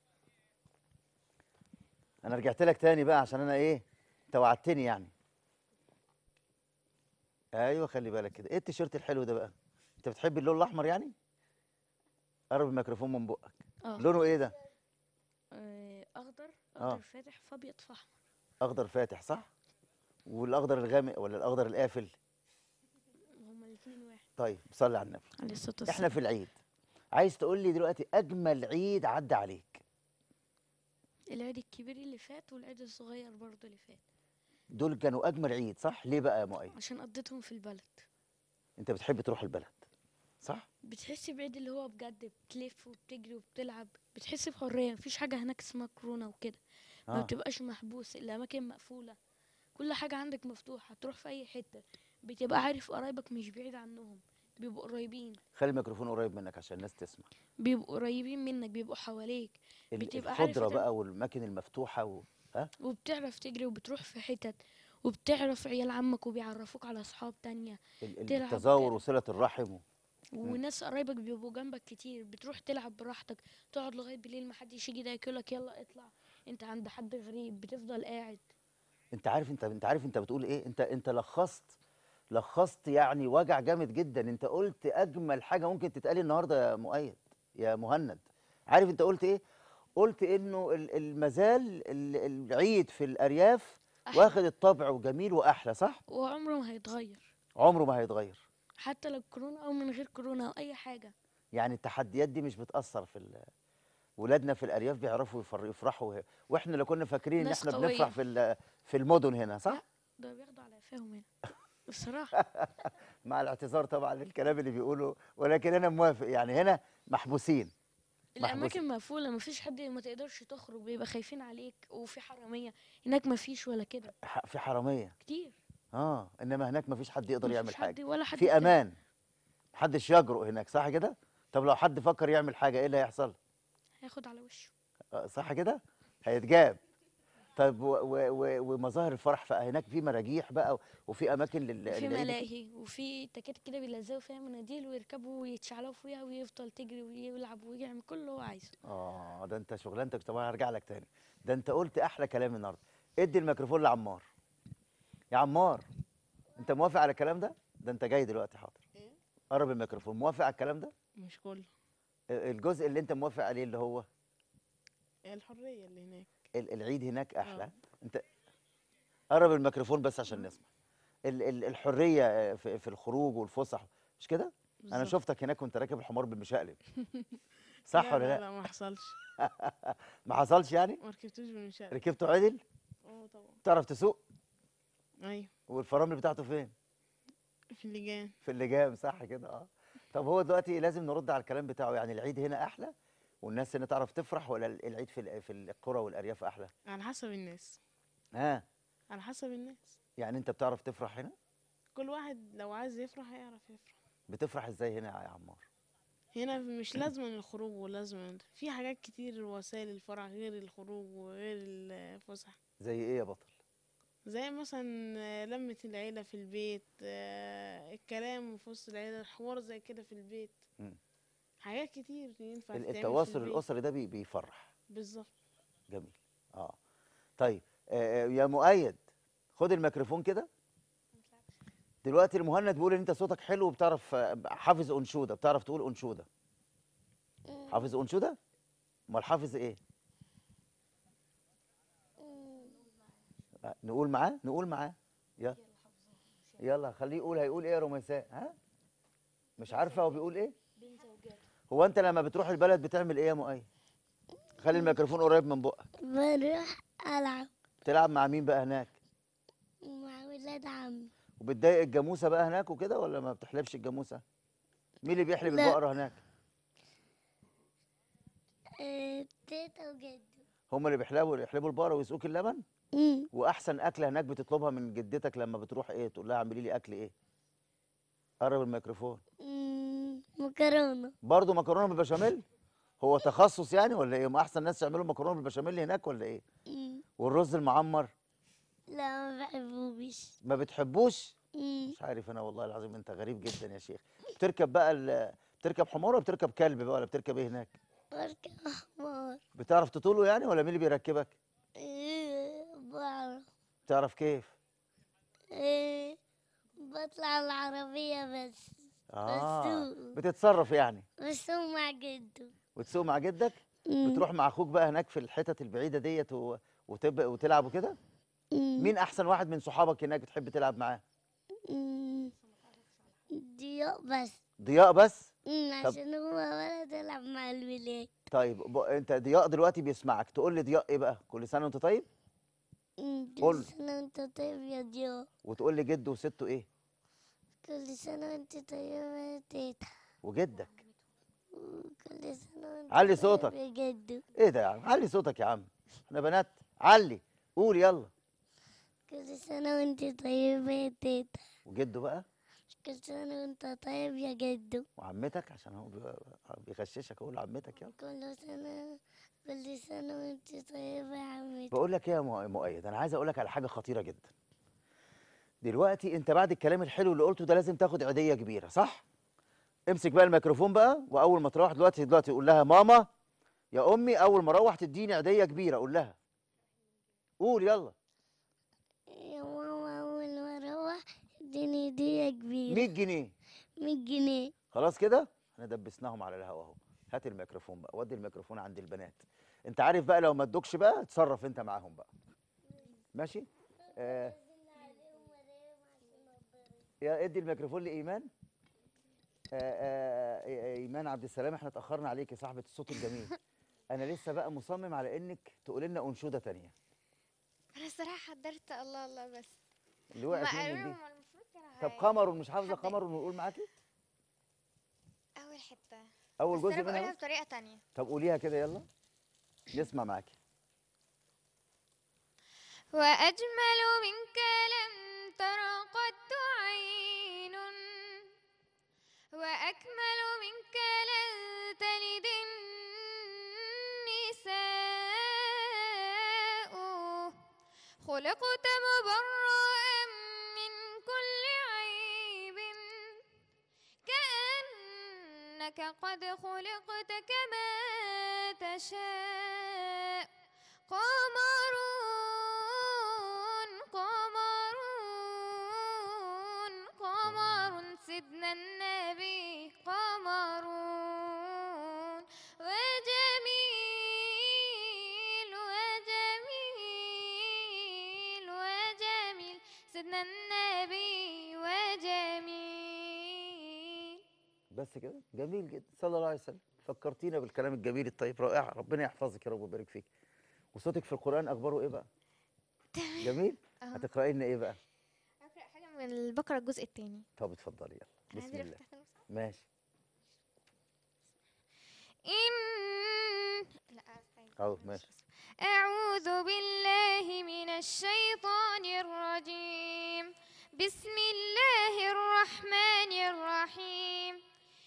A: انا رجعت لك تاني بقى عشان انا ايه انت وعدتني يعني ايوه خلي بالك كده ايه التيشيرت الحلو ده بقى انت بتحب اللون الاحمر يعني قرب الميكروفون من بقك
B: اه
A: لونه ايه ده
B: آه، اخضر
A: آه.
B: اخضر فاتح فابيض في احمر
A: اخضر فاتح صح والاخضر الغامق ولا الاخضر القافل
B: هما الاثنين واحد
A: طيب صلي على النبي
B: عليه الصلاه
A: احنا
B: والسلام
A: في العيد عايز تقول لي دلوقتي اجمل عيد عدى عليك
B: العيد الكبير اللي فات والعيد الصغير برضه اللي فات
A: دول كانوا اجمل عيد صح ليه بقى يا مؤيد
B: عشان قضيتهم في البلد
A: انت بتحب تروح البلد صح
B: بتحس بعيد اللي هو بجد بتلف وبتجري وبتلعب بتحس بحريه مفيش حاجه هناك اسمها كورونا وكده ما
A: اه
B: بتبقاش محبوس الاماكن مقفوله كل حاجه عندك مفتوحه تروح في اي حته بتبقى عارف قرايبك مش بعيد عنهم بيبقوا قريبين
A: خلي الميكروفون قريب منك عشان الناس تسمع
B: بيبقوا قريبين منك بيبقوا حواليك
A: ال-
B: بتبقى عارف
A: الخضره
B: إنت-
A: بقى والاماكن المفتوحه و... ها
B: وبتعرف تجري وبتروح في حتت وبتعرف عيال عمك وبيعرفوك على اصحاب تانية
A: ال- ال-
B: تلعب
A: التزاور
B: كده.
A: وصله الرحم و...
B: وناس قرايبك بيبقوا جنبك كتير بتروح تلعب براحتك تقعد لغايه بالليل محدش يجي ياكلك يلا اطلع انت عند حد غريب بتفضل قاعد
A: انت عارف انت انت عارف انت بتقول ايه انت انت لخصت لخصت يعني وجع جامد جدا انت قلت اجمل حاجه ممكن تتقال النهارده يا مؤيد يا مهند عارف انت قلت ايه قلت انه ال- المازال ال- العيد في الارياف
B: أحلى.
A: واخد الطبع وجميل واحلى صح
B: وعمره ما هيتغير
A: عمره ما هيتغير
B: حتى لو كورونا او من غير كورونا او اي حاجه
A: يعني التحديات دي مش بتاثر في ال- ولادنا في الارياف بيعرفوا يفر- يفرحوا واحنا اللي كنا فاكرين ان
B: ناس
A: احنا
B: قوية.
A: بنفرح في ال- في المدن هنا صح
B: لا ده بياخدوا على قفاهم هنا الصراحه
A: مع الاعتذار طبعا للكلام اللي بيقوله ولكن انا موافق يعني هنا محبوسين
B: الاماكن مقفوله مفيش حد ما تقدرش تخرج بيبقى خايفين عليك وفي حراميه هناك مفيش ولا كده
A: ح- في حراميه
B: كتير
A: اه انما هناك مفيش حد يقدر
B: مفيش
A: يعمل
B: حد
A: حاجه
B: ولا حد
A: في
B: يتكلم.
A: امان محدش يجرؤ هناك صح كده طب لو حد فكر يعمل حاجه ايه اللي هيحصل
B: هياخد على وشه
A: آه، صح كده هيتجاب طيب و و و ومظاهر الفرح بقى هناك في مراجيح بقى وفي اماكن لل
B: وفي
A: للعيد
B: ملاهي وفي تكاتك كده بيلزقوا فيها مناديل ويركبوا ويتشعلقوا فيها ويفضل تجري ويلعب ويعمل كل اللي هو عايزه
A: اه ده انت شغلانتك طبعا هرجع لك تاني ده انت قلت احلى كلام النهارده ادي الميكروفون لعمار يا عمار انت موافق على الكلام ده ده انت جاي دلوقتي حاضر
D: إيه؟
A: قرب الميكروفون موافق على الكلام ده
D: مش كله
A: الجزء اللي انت موافق عليه اللي هو
D: الحرية اللي هناك
A: ال- العيد هناك احلى
D: آه.
A: انت قرب الميكروفون بس عشان نسمع ال ال الحريه آه، في, في الخروج والفسح مش كده انا
D: بالظبط.
A: شفتك هناك وانت راكب الحمار بالمشقلب صح
D: لا
A: ولا
D: لا
A: لا
D: لا ما حصلش
A: ما حصلش يعني
D: ما ركبتوش بالمشاء
A: ركبته عدل
D: اه طبعا
A: تعرف تسوق
D: ايوه
A: والفرامل بتاعته فين
D: في اللجان
A: في اللجام صح كده اه طب هو دلوقتي لازم نرد على الكلام بتاعه يعني العيد هنا احلى والناس هنا تعرف تفرح ولا العيد في ال- في القرى والارياف احلى
D: على حسب الناس
A: ها
D: على حسب الناس
A: يعني انت بتعرف تفرح هنا
D: كل واحد لو عايز يفرح هيعرف يفرح
A: بتفرح ازاي هنا يا عمار
D: هنا مش لازم الخروج ولازم في حاجات كتير وسائل الفرح غير الخروج وغير الفسح
A: زي ايه يا بطل
D: زي مثلا آه، لمة العيلة في البيت آه، الكلام في وسط العيلة الحوار زي كده في البيت
A: مم.
D: حاجات كتير ينفع
A: ال-
D: تتعمل في
A: التواصل
D: البيت.
A: الاسري ده بي- بيفرح
D: بالظبط
A: جميل اه طيب آه آه، يا مؤيد خد الميكروفون كده دلوقتي المهند بيقول ان انت صوتك حلو وبتعرف آه، حافظ انشوده بتعرف تقول انشوده حافظ انشوده امال حافظ ايه آه، نقول معاه نقول معاه يلا يلا خليه يقول هيقول ايه يا رميساء ها مش عارفه هو بيقول ايه هو انت لما بتروح البلد بتعمل ايه يا مؤيد خلي الميكروفون قريب من بقك
G: بروح ألعب
A: تلعب مع مين بقى هناك
G: مع ولاد عمي
A: وبتضايق الجاموسه بقى هناك وكده ولا ما بتحلبش الجاموسه مين اللي بيحلب
G: لا.
A: البقره هناك
G: آه، تيتا وجدو
A: هم اللي بيحلبوا يحلبوا البقره ويسقوك اللبن
G: مم.
A: واحسن اكله هناك بتطلبها من جدتك لما بتروح ايه تقول لها اعملي لي اكل ايه قرب الميكروفون
G: مم، مكرونة
A: برضه مكرونه بالبشاميل هو تخصص يعني ولا ايه هم احسن ناس يعملوا مكرونه بالبشاميل هناك ولا ايه
G: مم.
A: والرز المعمر
G: لا ما بحبوش
A: ما بتحبوش
G: مم.
A: مش عارف انا والله العظيم انت غريب جدا يا شيخ بتركب بقى ال- بتركب حمار ولا بتركب كلب بقى ولا بتركب ايه هناك
G: بركب حمار
A: بتعرف تطوله يعني ولا مين اللي بيركبك
G: إيه، بعرف
A: بتعرف كيف
G: إيه، بطلع العربية بس
A: اه
G: بسوق.
A: بتتصرف يعني
G: بسوق مع جدو
A: وتسوق مع جدك
G: مم.
A: بتروح مع اخوك بقى هناك في الحتت البعيده ديت و... وتب... وتلعبوا كده
G: مم.
A: مين احسن واحد من صحابك هناك بتحب تلعب معاه
G: مم. ضياء بس
A: ضياء بس
G: مم،
A: طب-
G: عشان هو ولد يلعب مع الولاد
A: طيب ب... انت ضياء دلوقتي بيسمعك تقول لي ضياء ايه بقى كل سنه وانت طيب
G: مم،
A: قول.
G: كل سنة وانت طيب يا ضياء
A: وتقول لي جده وسته ايه
G: كل سنة وانت طيبة يا تيتا
A: وجدك
G: كل سنة وانت
A: علي
G: طيب
A: صوتك.
G: يا جدو
A: ايه ده يا عم علي صوتك يا عم احنا بنات علي قول يلا
G: كل سنة وانت طيبة يا تيتا
A: وجده بقى
G: كل سنة وانت طيب يا جدو
A: وعمتك عشان هو بي- بيغششك اقول عمتك يلا
G: كل سنة كل سنة وانت طيبة يا عمتي
A: بقول لك ايه يا مؤ- مؤيد انا عايز اقول لك على حاجه خطيره جدا دلوقتي انت بعد الكلام الحلو اللي قلته ده لازم تاخد عيديه كبيره صح امسك بقى الميكروفون بقى واول ما تروح دلوقتي دلوقتي قول لها ماما يا امي اول ما اروح تديني عيديه كبيره قول لها قول يلا
G: يا ماما أول ما أروح اديني هدية كبيرة
A: 100 جنيه
G: 100 جنيه
A: خلاص كده احنا دبسناهم على الهوا اهو هات الميكروفون بقى ودي الميكروفون عند البنات انت عارف بقى لو ما ادوكش بقى اتصرف انت معاهم بقى ماشي آه يا ادي الميكروفون لايمان آه آه آه، ايمان عبد السلام احنا اتاخرنا عليك يا صاحبه الصوت الجميل انا لسه بقى مصمم على انك تقول لنا انشوده تانية
C: انا الصراحه حضرت الله الله بس
A: اللي
C: هما
A: وقعت
C: قالوا
A: منك
C: لي
A: دي
C: هما المفروض كانوا
A: طب
C: هي-
A: قمر مش حافظه
C: حد-
A: قمر ونقول معاكي
C: اول حته
A: اول
C: بس
A: جزء
C: انا
A: منها
C: بقولها
A: بس؟
C: بطريقه تانية
A: طب قوليها كده يلا نسمع معاكي
C: وأجمل منك لم تر قط عين وأكمل منك لن تلد النساء خلقت مبرأ من كل عيب كأنك قد خلقت كما تشاء قمرون قمرون قمر سيدنا النبي قمرون وجميل وجميل وجميل سيدنا النبي وجميل
A: بس كده جميل جدا صلى الله عليه وسلم فكرتينا بالكلام الجميل الطيب رائع ربنا يحفظك يا رب ويبارك فيك وصوتك في القرآن أخباره إيه بقى؟ جميل؟
C: أهو.
A: هتقرأي لنا إيه بقى؟
C: أقرأ حاجة من البقرة الجزء الثاني
A: طب اتفضلي يلا بسم
C: عايزة
A: الله
C: أفتح المصحف؟
A: ماشي
C: إن لا أستعيذ
A: أهو
C: بالله من
A: ماشي
C: الشيطان. أعوذ بالله من الشيطان الرجيم بسم الله الرحمن الرحيم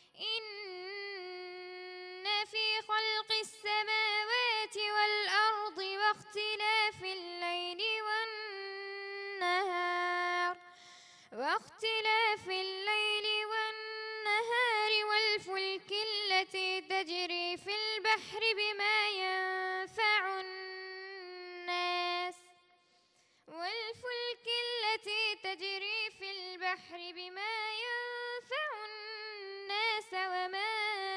C: إن في خلق السماوات والأرض واختلاف الليل والنهار واختلاف الليل والنهار والفلك التي تجري في البحر بما ينفع الناس والفلك التي تجري في البحر بما ينفع الناس وما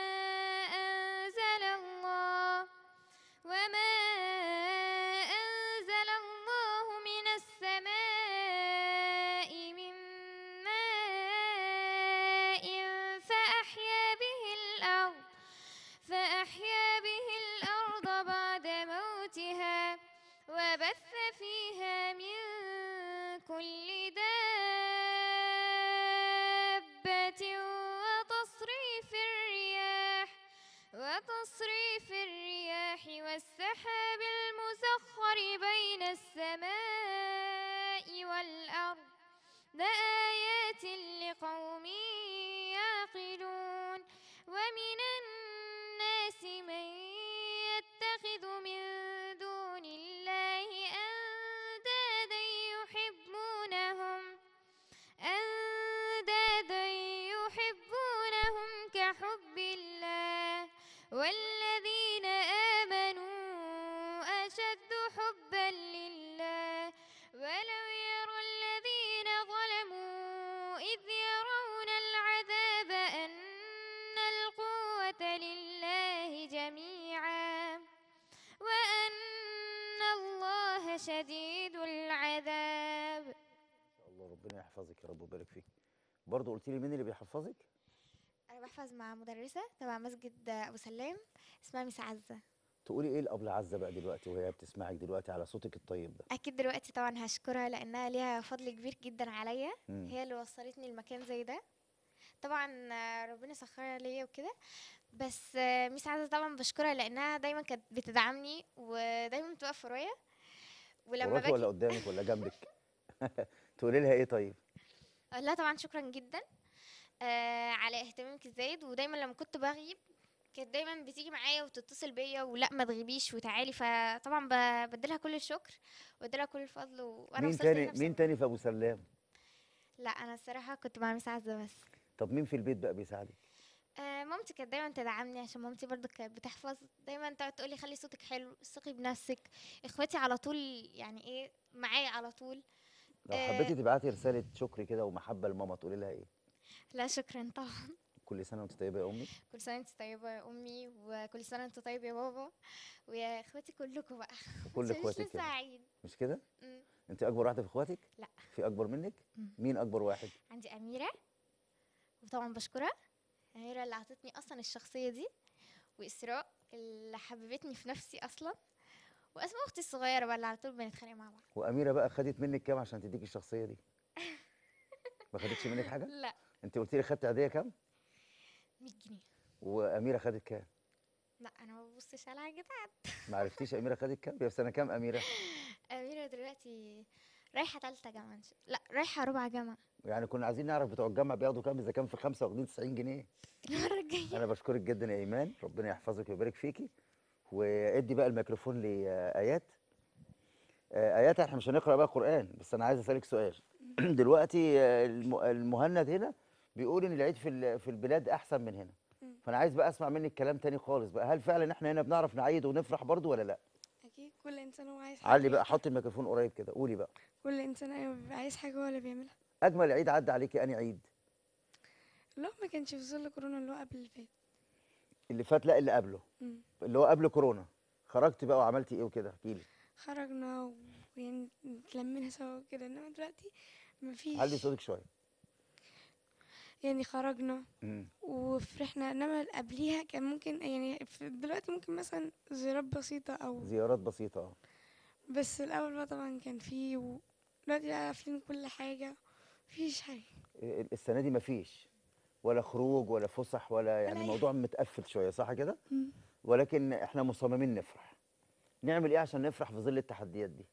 C: أنزل الله وما أنزل الله من السماء من ماء فأحيا به الأرض فأحيا به الأرض بعد موتها وبث فيها من كل دابة وتصريف الرياح وتصريف الرياح والسحاب المسخر بين السماء والأرض لآيات لقوم يعقلون ومن الناس من يتخذ من دون الله أندادا يحبونهم أندادا يحبونهم كحب الله والذين آمنوا أشد حبا لله ولو يرى الذين ظلموا إذ يرون العذاب أن القوة لله جميعا وأن الله شديد العذاب
A: إن شاء الله ربنا يحفظك يا رب ويبارك فيك برضه قلت لي مين اللي بيحفظك؟
C: أنا بحفظ مع مدرسة تبع مسجد أبو سلام اسمها ميس عزة
A: تقولي إيه الأبلة عزة بقى دلوقتي وهي بتسمعك دلوقتي على صوتك الطيب ده؟
C: أكيد دلوقتي طبعا هشكرها لأنها ليها فضل كبير جدا عليا
A: مم.
C: هي اللي وصلتني لمكان زي ده طبعا آه، ربنا سخرها ليا وكده بس آه، ميس عزة طبعا بشكرها لأنها دايما كانت بتدعمني ودايما بتقف ورايا ولما
A: وراكي ولا
C: باجي
A: قدامك ولا جنبك؟ تقولي لها إيه طيب؟
C: أقول لها طبعا شكرا جدا آه على اهتمامك الزايد ودايما لما كنت بغيب كانت دايما بتيجي معايا وتتصل بيا ولا ما تغيبيش وتعالي فطبعا ب- بديلها كل الشكر وبديلها كل الفضل و- وانا
A: مين
C: وصلت
A: تاني
C: هنا
A: مين
C: بسبب-
A: تاني في أبو سلام؟
C: لا انا الصراحه كنت مع ميس عزه بس
A: طب مين في البيت بقى بيساعدك؟
C: آه مامتي كانت دايما تدعمني عشان مامتي برضو كانت بتحفظ دايما تقعد تقولي خلي صوتك حلو ثقي بنفسك اخواتي على طول يعني ايه معايا على طول
A: لو
C: آه.
A: حبيتي تبعتي رسالة شكر كده ومحبة لماما تقولي لها إيه؟
C: لا شكرا طبعا
A: كل سنة وأنت طيبة يا أمي
C: كل سنه انت طيبه يا امي وكل سنه انت طيب يا بابا ويا اخواتي كلكم بقى
A: وكل
C: عشان مش
A: إخواتك
C: لسه
A: كده
C: عيد
A: مش كده؟
C: مم.
A: أنت أكبر واحدة في إخواتك؟
C: لا.
A: في أكبر منك؟
C: مم.
A: مين أكبر واحد؟
C: عندي أميرة وطبعا بشكرها أميرة اللي عطتني أصلا الشخصية دي وإسراء اللي حببتني في نفسي أصلا وأسماء أختي الصغيرة بقى اللي على طول بنتخانق مع بعض
A: وأميرة بقى خدت منك كام عشان تديك الشخصية دي؟ ما خدتش منك حاجة؟
C: لا
A: أنت قلت لي خدت عادية كام؟
C: 100 جنيه
A: واميره خدت كام
C: لا انا ما ببصش على حاجات
A: ما عرفتيش اميره خدت كام هي في سنه كام اميره
C: اميره دلوقتي رايحه تالتة جامعه إن شاء- لا رايحه رابعه جامعه
A: يعني كنا عايزين نعرف بتوع الجامعه بياخدوا كام اذا كان في خمسه واخدين 90 جنيه
C: المره الجايه
A: انا بشكرك جدا يا ايمان ربنا يحفظك ويبارك فيكي وادي بقى الميكروفون لايات آه، ايات احنا مش هنقرا بقى قران بس انا عايز اسالك سؤال دلوقتي آه، الم- المهند هنا بيقول ان العيد في ال- في البلاد احسن من هنا
E: مم.
A: فانا عايز بقى اسمع منك كلام تاني خالص بقى هل فعلا احنا هنا بنعرف نعيد ونفرح برضو ولا لا
E: اكيد كل انسان هو عايز
A: علي
E: حاجة
A: بقى حط الميكروفون قريب كده قولي بقى
E: كل انسان ايوه بيبقى عايز حاجه هو اللي بيعملها
A: اجمل عيد عدى عليكي انهي عيد
E: اللي هو ما كانش في ظل كورونا اللي هو قبل اللي فات
A: اللي فات لا اللي قبله
E: مم.
A: اللي هو قبل كورونا خرجتي بقى وعملتي ايه وكده احكي لي
E: خرجنا ويعني اتلمينا سوا وكده انما دلوقتي مفيش
A: علي صوتك شويه
E: يعني خرجنا
A: مم.
E: وفرحنا انما اللي قبليها كان ممكن يعني في- دلوقتي ممكن مثلا زيارات بسيطة او
A: زيارات بسيطه اه
E: بس الاول بقى طبعا كان فيه ودلوقتي بقى قافلين كل حاجة مفيش حاجة
A: إيه، السنه دي مفيش ولا خروج ولا فسح ولا يعني
E: أي
A: الموضوع متقفل شويه صح كده
E: مم.
A: ولكن احنا مصممين نفرح نعمل ايه عشان نفرح في ظل التحديات دي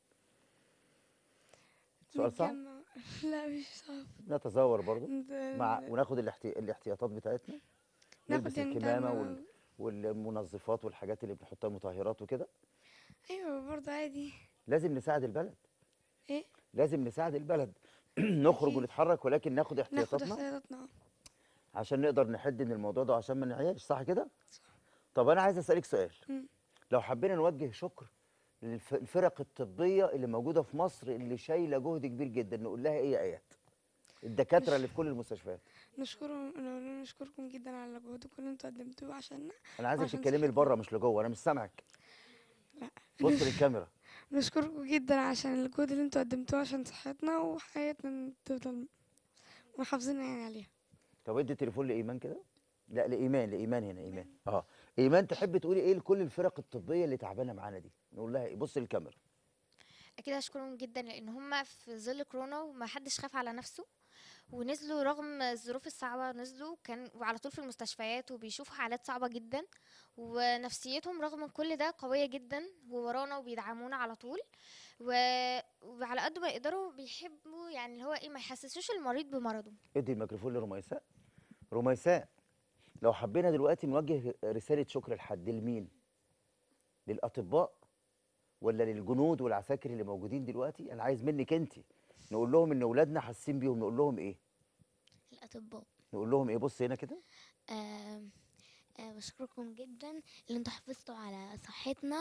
A: سؤال صعب
E: نتجمع. لا مش صعب
A: نتزور برضو
E: نت-
A: مع وناخد الاحتي... الاحتياطات بتاعتنا نلبس
E: ناخد يعني
A: الكمامه
E: تعمل-
A: وال... والمنظفات والحاجات اللي بنحطها المطهرات وكده
E: ايوه برضه عادي
A: لازم نساعد البلد
E: ايه
A: لازم نساعد البلد نخرج
E: أكيد.
A: ونتحرك ولكن ناخد
E: ناخد
A: احتياطاتنا
E: احتياطاتنا
A: عشان نقدر نحد من الموضوع ده عشان ما نعياش صح كده طب انا عايز اسالك سؤال
E: مم.
A: لو حبينا نوجه شكر للفرق الطبيه اللي موجوده في مصر اللي شايله جهد كبير جدا نقول لها ايه يا ايات الدكاتره اللي في كل المستشفيات
E: نشكرهم نقول نشكركم جدا على جهودكم اللي انتوا قدمتوه عشاننا
A: انا عايزك
E: عشان
A: تتكلمي
E: صحتنا.
A: لبره مش لجوه انا مش سامعك
E: لا
A: بص للكاميرا
E: نشكركم جدا عشان الجهد اللي انتوا قدمتوه عشان صحتنا وحياتنا تفضل محافظين يعني عليها
A: طب ادي التليفون لايمان كده لا لايمان لايمان هنا ايمان اه ايمان تحب تقولي ايه لكل الفرق الطبيه اللي تعبانه معانا دي نقول لها ايه بص للكاميرا
C: اكيد اشكرهم جدا لان هم في ظل كورونا وما حدش خاف على نفسه ونزلوا رغم الظروف الصعبة نزلوا كان وعلى طول في المستشفيات وبيشوفوا حالات صعبة جدا ونفسيتهم رغم كل ده قوية جدا وورانا وبيدعمونا على طول و... وعلى قد ما يقدروا بيحبوا يعني اللي هو ايه ما يحسسوش المريض بمرضه
A: ادي الميكروفون لرميساء رميساء لو حبينا دلوقتي نوجه رساله شكر لحد لمين للاطباء ولا للجنود والعساكر اللي موجودين دلوقتي انا عايز منك انت نقول لهم ان اولادنا حاسين بيهم نقول لهم ايه
G: الأطباء
A: نقول لهم ايه بص هنا كده
G: آم، آه، بشكركم جدا اللي انتوا حافظتوا على صحتنا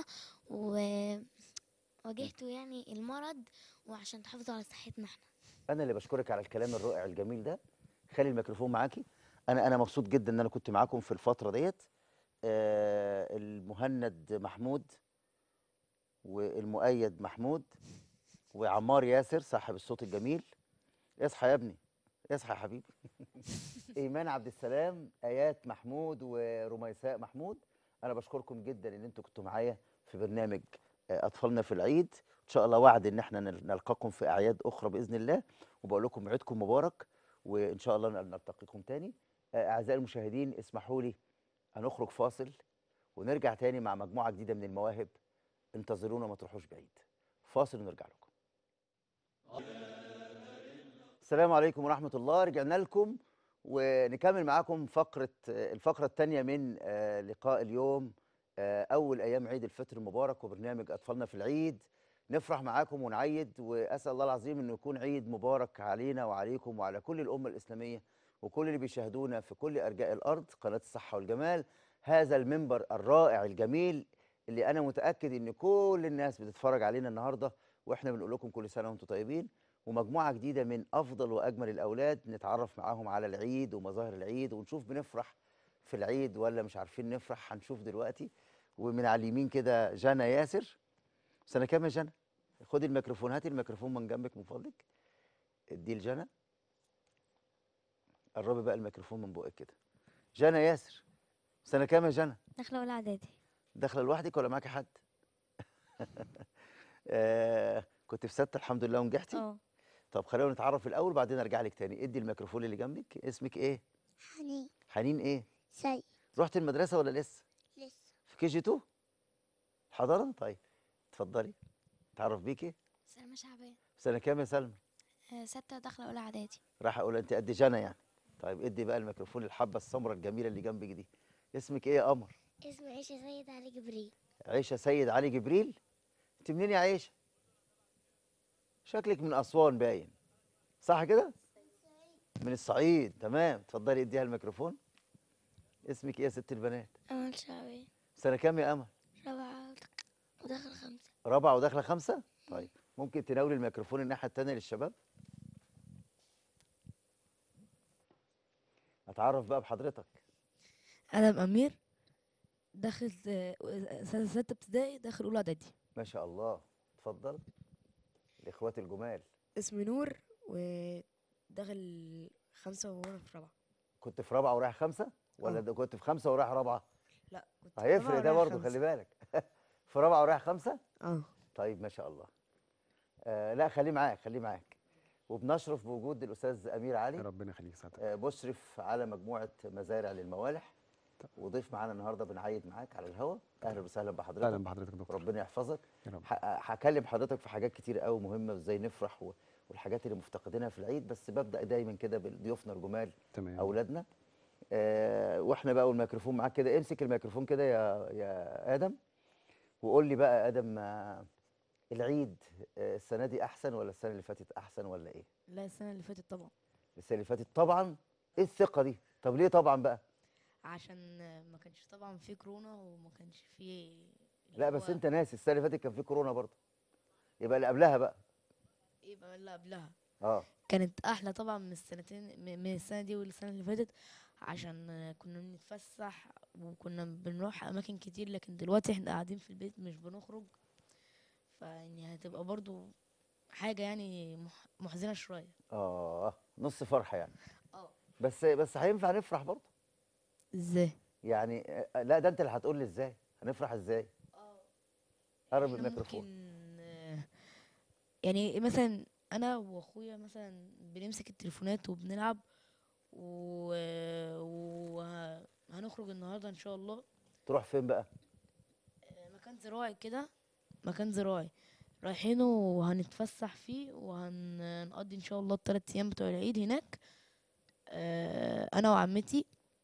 G: وواجهتوا يعني المرض وعشان تحافظوا على صحتنا احنا
A: انا اللي بشكرك على الكلام الرائع الجميل ده خلي الميكروفون معاكي انا انا مبسوط جدا ان انا كنت معاكم في الفتره ديت آه المهند محمود والمؤيد محمود وعمار ياسر صاحب الصوت الجميل اصحى يا ابني اصحى يا حبيبي ايمان عبد السلام ايات محمود ورميساء محمود انا بشكركم جدا ان انتوا كنتوا معايا في برنامج آه، اطفالنا في العيد ان شاء الله وعد ان احنا نل- نلقاكم في اعياد اخرى باذن الله وبقول لكم عيدكم مبارك وان شاء الله نل- نلتقيكم تاني آه، اعزائي المشاهدين اسمحوا لي هنخرج فاصل ونرجع تاني مع مجموعه جديده من المواهب انتظرونا ما تروحوش بعيد فاصل ونرجع لكم السلام عليكم ورحمه الله رجعنا لكم ونكمل معاكم فقره آه، الفقره الثانيه من آه، لقاء اليوم آه، اول ايام عيد الفطر المبارك وبرنامج اطفالنا في العيد نفرح معاكم ونعيد واسال الله العظيم انه يكون عيد مبارك علينا وعليكم وعلى كل الامه الاسلاميه وكل اللي بيشاهدونا في كل ارجاء الارض قناه الصحه والجمال هذا المنبر الرائع الجميل اللي انا متاكد ان كل الناس بتتفرج علينا النهارده واحنا بنقول لكم كل سنه وانتم طيبين ومجموعه جديده من افضل واجمل الاولاد نتعرف معاهم على العيد ومظاهر العيد ونشوف بنفرح في العيد ولا مش عارفين نفرح هنشوف دلوقتي ومن على اليمين كده جنى ياسر سنه كام يا جنى خدي الميكروفون هاتي الميكروفون من جنبك من فضلك اديه لجنى قربي بقى الميكروفون من بقك كده جنى ياسر سنه كام يا جنى
G: داخلة أولى إعدادي
A: داخله لوحدك ولا معاكي حد آه كنت في سته الحمد لله ونجحتي
G: اه
A: طب خلينا نتعرف الاول بعدين ارجع لك تاني ادي الميكروفون اللي جنبك اسمك ايه
G: حنين
A: حنين ايه
G: سيد
A: رحت المدرسه ولا لسه
G: لسه
A: في كي جي 2 حضانه طيب اتفضلي تعرف بيكي
C: سلمى شعبان
A: سنه كام يا سلمى
C: ستة داخلة أولى إعدادي
A: راح اقول انت قد جنى يعني طيب ادي بقى الميكروفون للحبه السمراء الجميله اللي جنبك دي اسمك ايه يا قمر
G: اسمي عيشة سيد علي جبريل
A: عيشه سيد علي جبريل انت منين يا عيشه شكلك من اسوان باين صح كده من الصعيد تمام اتفضلي اديها الميكروفون اسمك ايه يا ست البنات
G: أمل شعبان
A: سنه كام يا امل
G: رابعة وداخل خمسة
A: رابعه وداخله خمسه طيب ممكن تناولي الميكروفون الناحيه التانيه للشباب اتعرف بقى بحضرتك
H: ادم امير داخل آه، سنه سته ابتدائي داخل اولى اعدادي
A: ما شاء الله اتفضل الاخوات الجمال
H: اسمي نور وداخل خمسه وانا في رابعه
A: كنت في رابعه ورايح خمسه ولا
H: آه.
A: ده كنت في خمسه ورايح رابعه
H: لا كنت في
A: هيفرق
H: رابعة
A: ده
H: ورايح
A: برضه
H: خمسة.
A: خلي بالك في رابعه ورايح خمسه
H: اه
A: طيب ما شاء الله آه لا خليه معاك خليه معاك وبنشرف بوجود الاستاذ امير علي
I: ربنا يخليك سعادتك
A: آه مشرف على مجموعه مزارع للموالح وضيف معانا النهارده بنعيد معاك على الهوا اهلا وسهلا بحضرتك
I: اهلا بحضرتك يا دكتور
A: ربنا يحفظك
I: يا رب
A: ح- هكلم حضرتك في حاجات كتير قوي مهمه وازاي نفرح و- والحاجات اللي مفتقدينها في العيد بس ببدا دايما كده بضيوفنا الجمال
I: تمام
A: اولادنا آه واحنا بقى والميكروفون معاك كده امسك الميكروفون كده يا يا ادم وقول لي بقى يا ادم آه العيد آه السنه دي احسن ولا السنه اللي فاتت احسن ولا ايه
H: لا السنه اللي فاتت طبعا
A: السنه اللي فاتت طبعا ايه الثقه دي طب ليه طبعا بقى
H: عشان آه، ما كانش طبعا في كورونا وما كانش في اللي
A: لا بس
H: هو
A: انت ناسي السنه اللي فاتت كان في كورونا برضه يبقى اللي قبلها بقى
H: ايه بقى اللي قبلها
A: اه
H: كانت احلى طبعا من السنتين م- من السنه دي والسنه اللي فاتت عشان آه، كنا بنتفسح وكنا بنروح اماكن كتير لكن دلوقتي احنا قاعدين في البيت مش بنخرج فيعني هتبقى برضو حاجه يعني مح- محزنه شويه
A: اه نص فرحه يعني
H: اه
A: بس بس هينفع نفرح برضه
H: ازاي
A: يعني آه، لا ده انت اللي هتقول لي ازاي هنفرح ازاي قرب
H: احنا
A: الميكروفون
H: ممكن آه، يعني مثلا انا واخويا مثلا بنمسك التليفونات وبنلعب وهنخرج النهارده ان شاء الله
A: تروح فين بقى
H: آه، مكان زراعي كده مكان زراعي رايحينه وهنتفسح فيه وهنقضي ان شاء الله الثلاث ايام بتوع العيد هناك آه، انا وعمتي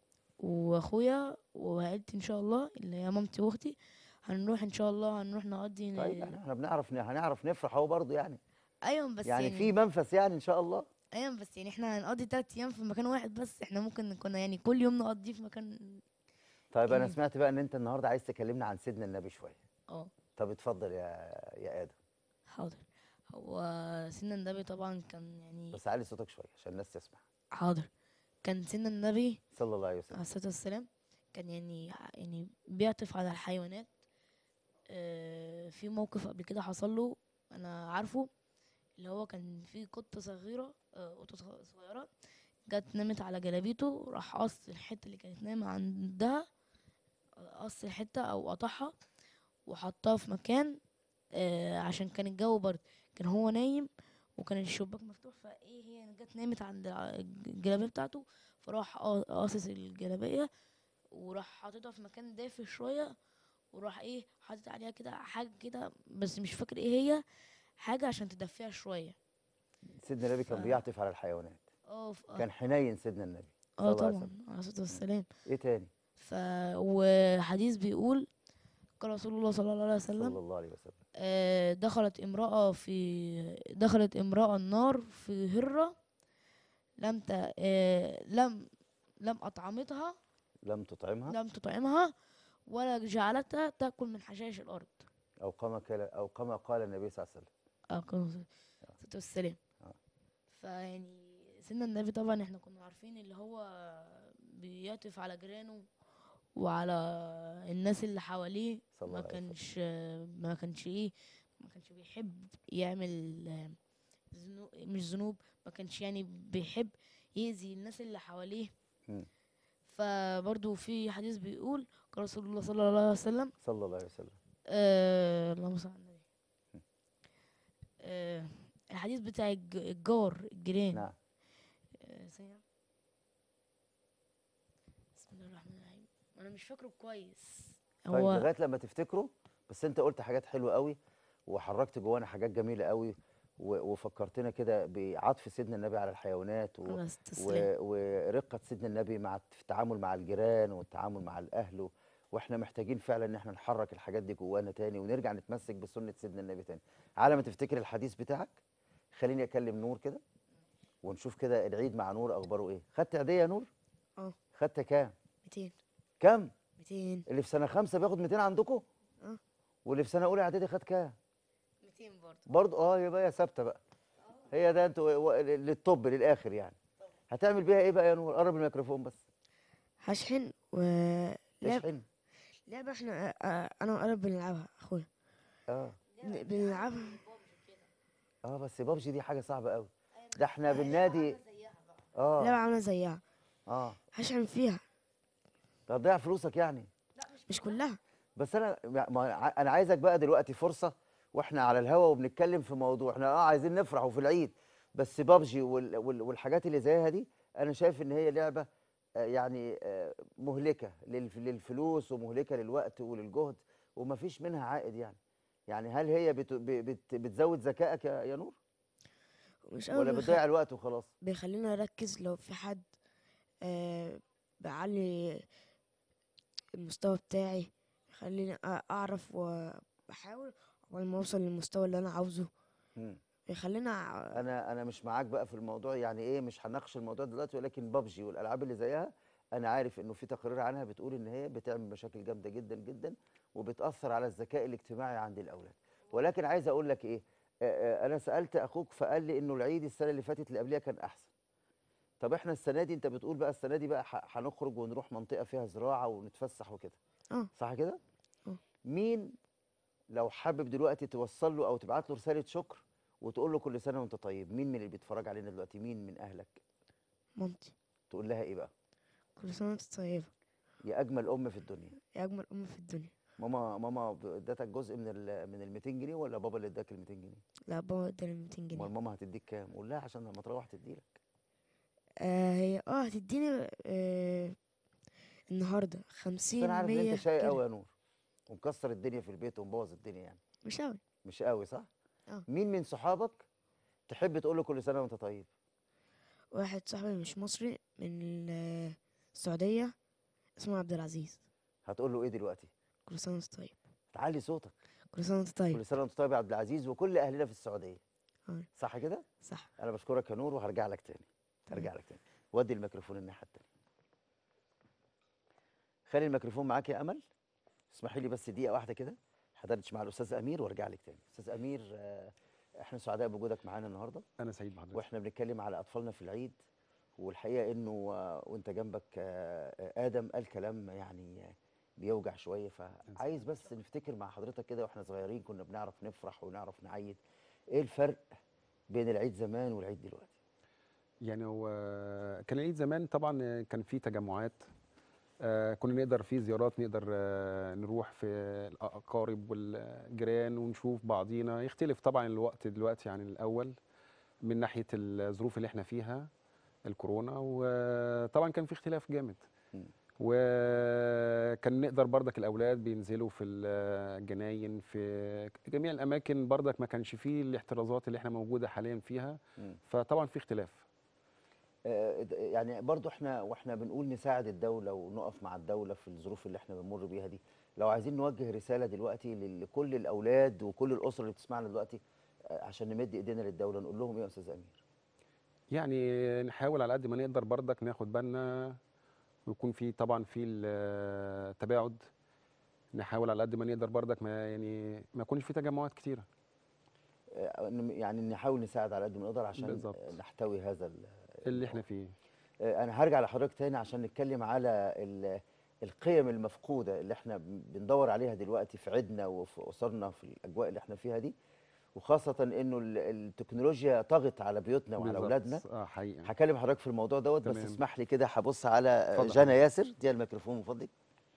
H: واخويا وعيلتي ان شاء الله اللي هي مامتي واختي هنروح ان شاء الله هنروح نقضي
A: طيب احنا احنا بنعرف ن- هنعرف نفرح اهو برضه يعني
H: ايوه بس
A: يعني
H: يعني,
A: في منفس يعني ان شاء الله
H: ايوه بس يعني احنا هنقضي تلات ايام في مكان واحد بس احنا ممكن نكون يعني كل يوم نقضيه في مكان
A: طيب انا
H: إيه.
A: سمعت بقى ان انت النهارده عايز تكلمنا عن سيدنا النبي شويه
H: اه
A: طب اتفضل يا يا ادم
H: حاضر هو سيدنا النبي طبعا كان يعني
A: بس علي صوتك شويه عشان الناس تسمع
H: حاضر كان سيدنا النبي
A: صلى الله عليه
H: عليه
A: وسلم
H: الصلاة والسلام كان يعني يعني بيعطف على الحيوانات آه، في موقف قبل كده حصل له انا عارفه اللي هو كان في قطة صغيرة آه، قطة صغ- صغيرة جت نامت على جلابيته راح قص الحتة اللي كانت نايمة عندها قص الحتة او قطعها وحطها في مكان آه، عشان كان الجو برد كان هو نايم وكان الشباك مفتوح فايه هي جت نامت عند الع- الجلابية بتاعته فراح قا- قاصص الجلابية وراح حاططها في مكان دافي شوية وراح ايه حاطط عليها كده حاجة كده بس مش فاكر ايه هي حاجة عشان تدفيها شوية
A: سيدنا النبي كان
H: ف-
A: بيعطف على الحيوانات
H: اه ف-
A: كان حنين سيدنا النبي
H: اه
A: صلى الله عليه
H: طبعا
A: وسلم.
H: عليه الصلاة والسلام
A: ايه تاني
H: ف وحديث بيقول قال رسول الله صلى الله عليه وسلم
A: صلى الله عليه وسلم
H: آه، دخلت امرأة في دخلت امرأة النار في هرة لم ت... آه، لم لم أطعمتها
A: لم تطعمها
H: لم تطعمها ولا جعلتها تأكل من حشائش الأرض
A: او كما قال او كما قال النبي صلى الله عليه وسلم
H: اه كان الصلاة والسلام
A: آه.
H: فيعني سيدنا النبي طبعا احنا كنا عارفين اللي هو بيعطف على جيرانه وعلى الناس اللي حواليه
A: صلى الله
H: ما
A: عليه وسلم.
H: كانش ما كانش ايه ما كانش بيحب يعمل آه، ذنوب مش ذنوب ما كانش يعني بيحب يأذي الناس اللي حواليه
A: مم.
H: فبرضو في حديث بيقول قال رسول الله صلى الله عليه وسلم
A: صلى الله عليه وسلم
H: آه اللهم صل على النبي آه الحديث بتاع الج- الجار الجيران
A: نعم
H: آه ثانية. بسم الله الرحمن الرحيم انا مش فاكره كويس
A: طيب
H: هو
A: لغايه لما تفتكروا بس انت قلت حاجات حلوه قوي وحركت جوانا حاجات جميله قوي و- وفكرتنا كده بعطف سيدنا النبي على الحيوانات و...
H: خلاص تسلم
A: و... ورقه سيدنا النبي مع في التعامل مع الجيران والتعامل مع الاهل و... واحنا محتاجين فعلا ان احنا نحرك الحاجات دي جوانا تاني ونرجع نتمسك بسنه سيدنا النبي تاني على ما تفتكر الحديث بتاعك خليني اكلم نور كده ونشوف كده العيد مع نور اخباره ايه خدت عيديه يا نور
H: اه
A: خدت كام
H: 200
A: كام
H: 200
A: اللي في سنه خمسة بياخد 200 عندكم
H: اه
A: واللي في سنه اولى اعدادي خد كام
H: 200 برضه
A: برضه اه يبقى هي ثابته بقى هي ده انتوا و- للطب للاخر يعني هتعمل بيها ايه بقى يا نور قرب الميكروفون بس
I: هشحن و لعب
A: اشحن
I: لعبة احنا آه، انا وقرب بنلعبها اخويا
A: اه
I: بن- بنلعبها
A: اه بس بابجي دي حاجه صعبه قوي ده احنا بالنادي
I: لعبة
A: اه
I: عاملة زيها
A: اه
I: هشحن فيها
A: ده هتضيع فلوسك يعني
I: مش كلها
A: بس انا ما ع- انا عايزك بقى دلوقتي فرصه واحنا على الهوا وبنتكلم في موضوع احنا اه عايزين نفرح وفي العيد بس بابجي وال وال والحاجات اللي زيها دي انا شايف ان هي لعبه آه، يعني آه، مهلكه للف- للفلوس ومهلكه للوقت وللجهد ومفيش منها عائد يعني يعني هل هي بت ب- بت بتزود ذكائك يا يا نور
I: مش قوي
A: ولا
I: بيخ-
A: بتضيع الوقت وخلاص
I: بيخليني اركز لو في حد آه بعلي المستوى بتاعي يخليني أ- اعرف وبحاول اول ما اوصل للمستوى اللي انا عاوزه
A: مم.
I: بيخليني أ-
A: انا انا مش معاك بقى في الموضوع يعني ايه مش هنناقش الموضوع دلوقتي ولكن بابجي والالعاب اللي زيها انا عارف انه في تقارير عنها بتقول ان هي بتعمل مشاكل جامده جدا جدا وبتاثر على الذكاء الاجتماعي عند الاولاد ولكن عايز اقول لك ايه آه، آه، انا سالت اخوك فقال لي انه العيد السنه اللي فاتت اللي قبلها كان احسن طب احنا السنه دي انت بتقول بقى السنه دي بقى ح- هنخرج ونروح منطقه فيها زراعه ونتفسح وكده
I: اه
A: صح كده
I: اه
A: مين لو حابب دلوقتي توصل له او تبعت له رساله شكر وتقول له كل سنه وانت طيب مين من اللي بيتفرج علينا دلوقتي مين من اهلك
I: مامتي
A: تقول لها ايه بقى
I: كل سنة وانت طيبة
A: يا اجمل ام في الدنيا
I: يا اجمل ام في الدنيا
A: ماما ماما ب- ادتك جزء من ال من ال 200 جنيه ولا بابا اللي اداك ال 200 جنيه
I: لا بابا اداني 200
A: امال
I: جنيه
A: ماما هتديك كام قول لها عشان لما تروح تديلك
I: آه هي اه هتديني آه النهارده
A: بس
I: خمسين
A: انا عارف ان
I: مية
A: انت شقي
I: كده
A: قوي يا نور ومكسر الدنيا في البيت ومبوظ الدنيا يعني
I: مش قوي
A: مش قوي صح
I: اه
A: مين من صحابك تحب تقول له كل سنه وانت طيب
I: واحد صاحبي مش مصري من ال- السعودية اسمه عبد العزيز
A: هتقول له ايه دلوقتي
I: كل سنة وانت طيب
A: تعلي صوتك
I: كل سنة وانت طيب
A: كل سنه وانت طيب يا عبد العزيز وكل اهلنا في السعوديه
I: اه
A: صح كده
I: صح
A: انا بشكرك يا نور وهرجع لك تاني هرجع لك تاني ودي الميكروفون الناحيه التانيه خلي الميكروفون معاك يا امل اسمحي لي بس دقيقه واحده كده حضرتش مع الاستاذ امير وارجع لك تاني استاذ امير آه، احنا سعداء بوجودك معانا النهارده
J: انا سعيد بحضرتك
A: واحنا بنتكلم على اطفالنا في العيد والحقيقه انه آه، وانت جنبك آه، آه، ادم قال كلام يعني آه، بيوجع شويه فعايز بس نفتكر مع حضرتك كده واحنا صغيرين كنا بنعرف نفرح ونعرف نعيد ايه الفرق بين العيد زمان والعيد دلوقتي
J: يعني هو كان العيد زمان طبعا كان في تجمعات آه، كنا نقدر في زيارات نقدر آه، نروح في الاقارب والجيران ونشوف بعضينا يختلف طبعا الوقت دلوقتي عن الاول من ناحيه الظروف اللي احنا فيها الكورونا وطبعا كان في اختلاف جامد
A: مم.
J: وكان نقدر بردك الاولاد بينزلوا في الجناين في جميع الاماكن بردك ما كانش فيه الاحترازات اللي احنا موجوده حاليا فيها
A: مم.
J: فطبعا في اختلاف
A: آه، د- يعني برضو احنا واحنا بنقول نساعد الدولة ونقف مع الدولة في الظروف اللي احنا بنمر بيها دي لو عايزين نوجه رسالة دلوقتي لل- لكل الأولاد وكل الأسر اللي بتسمعنا دلوقتي آه، عشان نمد إيدينا للدولة نقول لهم إيه يا أستاذ أمير؟
J: يعني نحاول على قد ما نقدر بردك ناخد بالنا ويكون في طبعا في التباعد نحاول على قد ما نقدر بردك ما يعني ما يكونش في تجمعات كتيره
A: آه، إن- يعني نحاول نساعد على قد ما نقدر عشان
J: بالظبط.
A: آه، نحتوي هذا ال-
J: اللي احنا فيه
A: آه، أنا هرجع لحضرتك تاني عشان نتكلم على ال- القيم المفقودة اللي احنا بن- بندور عليها دلوقتي في عيدنا وفي أسرنا في الأجواء اللي احنا فيها دي وخاصة إنه ال- التكنولوجيا طغت على بيوتنا وعلى
J: بالظبط.
A: أولادنا
J: اه حقيقه
A: هكلم حضرتك في الموضوع دوت بس
J: تمام.
A: اسمح لي كده هبص على آه،
J: اتفضل
A: جانا
J: حضرتك.
A: ياسر دي الميكروفون من فضلك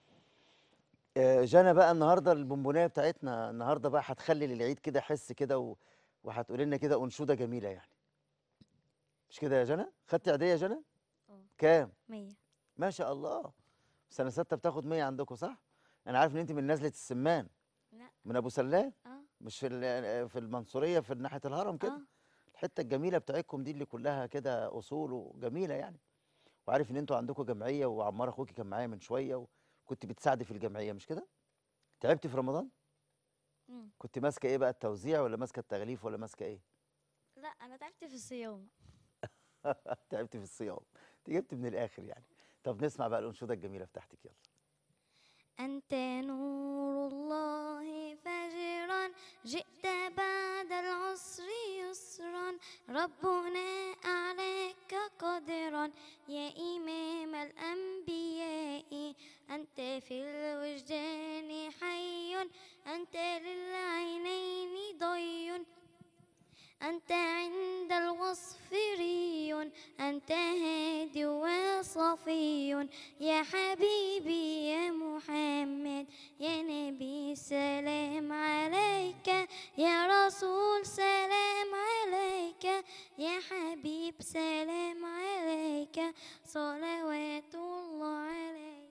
A: آه، جانا بقى النهارده البونبونيه بتاعتنا النهارده بقى هتخلي للعيد كده حس كده و- وهتقول لنا كده انشوده جميله يعني مش كده يا جانا خدتي عيديه يا جانا
K: اه
A: كام
K: مية
A: ما شاء الله سنه سته بتاخد 100 عندكم صح انا عارف ان انت من نزله السمان
G: لا
A: من ابو سلام
G: اه
A: مش في ال- في المنصوريه في ناحيه الهرم كده
G: اه
A: الحته الجميله بتاعتكم دي اللي كلها كده اصول وجميله يعني وعارف ان انتوا عندكم جمعيه وعمار اخوكي كان معايا من شويه وكنت بتساعدي في الجمعيه مش كده تعبتي في رمضان
G: مم.
A: كنت ماسكه ايه بقى التوزيع ولا ماسكه التغليف ولا ماسكه ايه
G: لا انا تعبت في الصيام
A: تعبتي في الصيام انت جبت من الاخر يعني طب نسمع بقى الانشوده الجميله بتاعتك يلا
G: أنت نور الله فجرا جئت بعد العسر يسرا ربنا أعلاك قدرا يا إمام الأنبياء أنت في الوجدان حي أنت للعينين ضي أنت عند الوصف ري أنت هادي وصفي يا حبيبي يا محمد يا نبي سلام عليك يا رسول سلام عليك يا حبيب سلام عليك صلوات الله عليك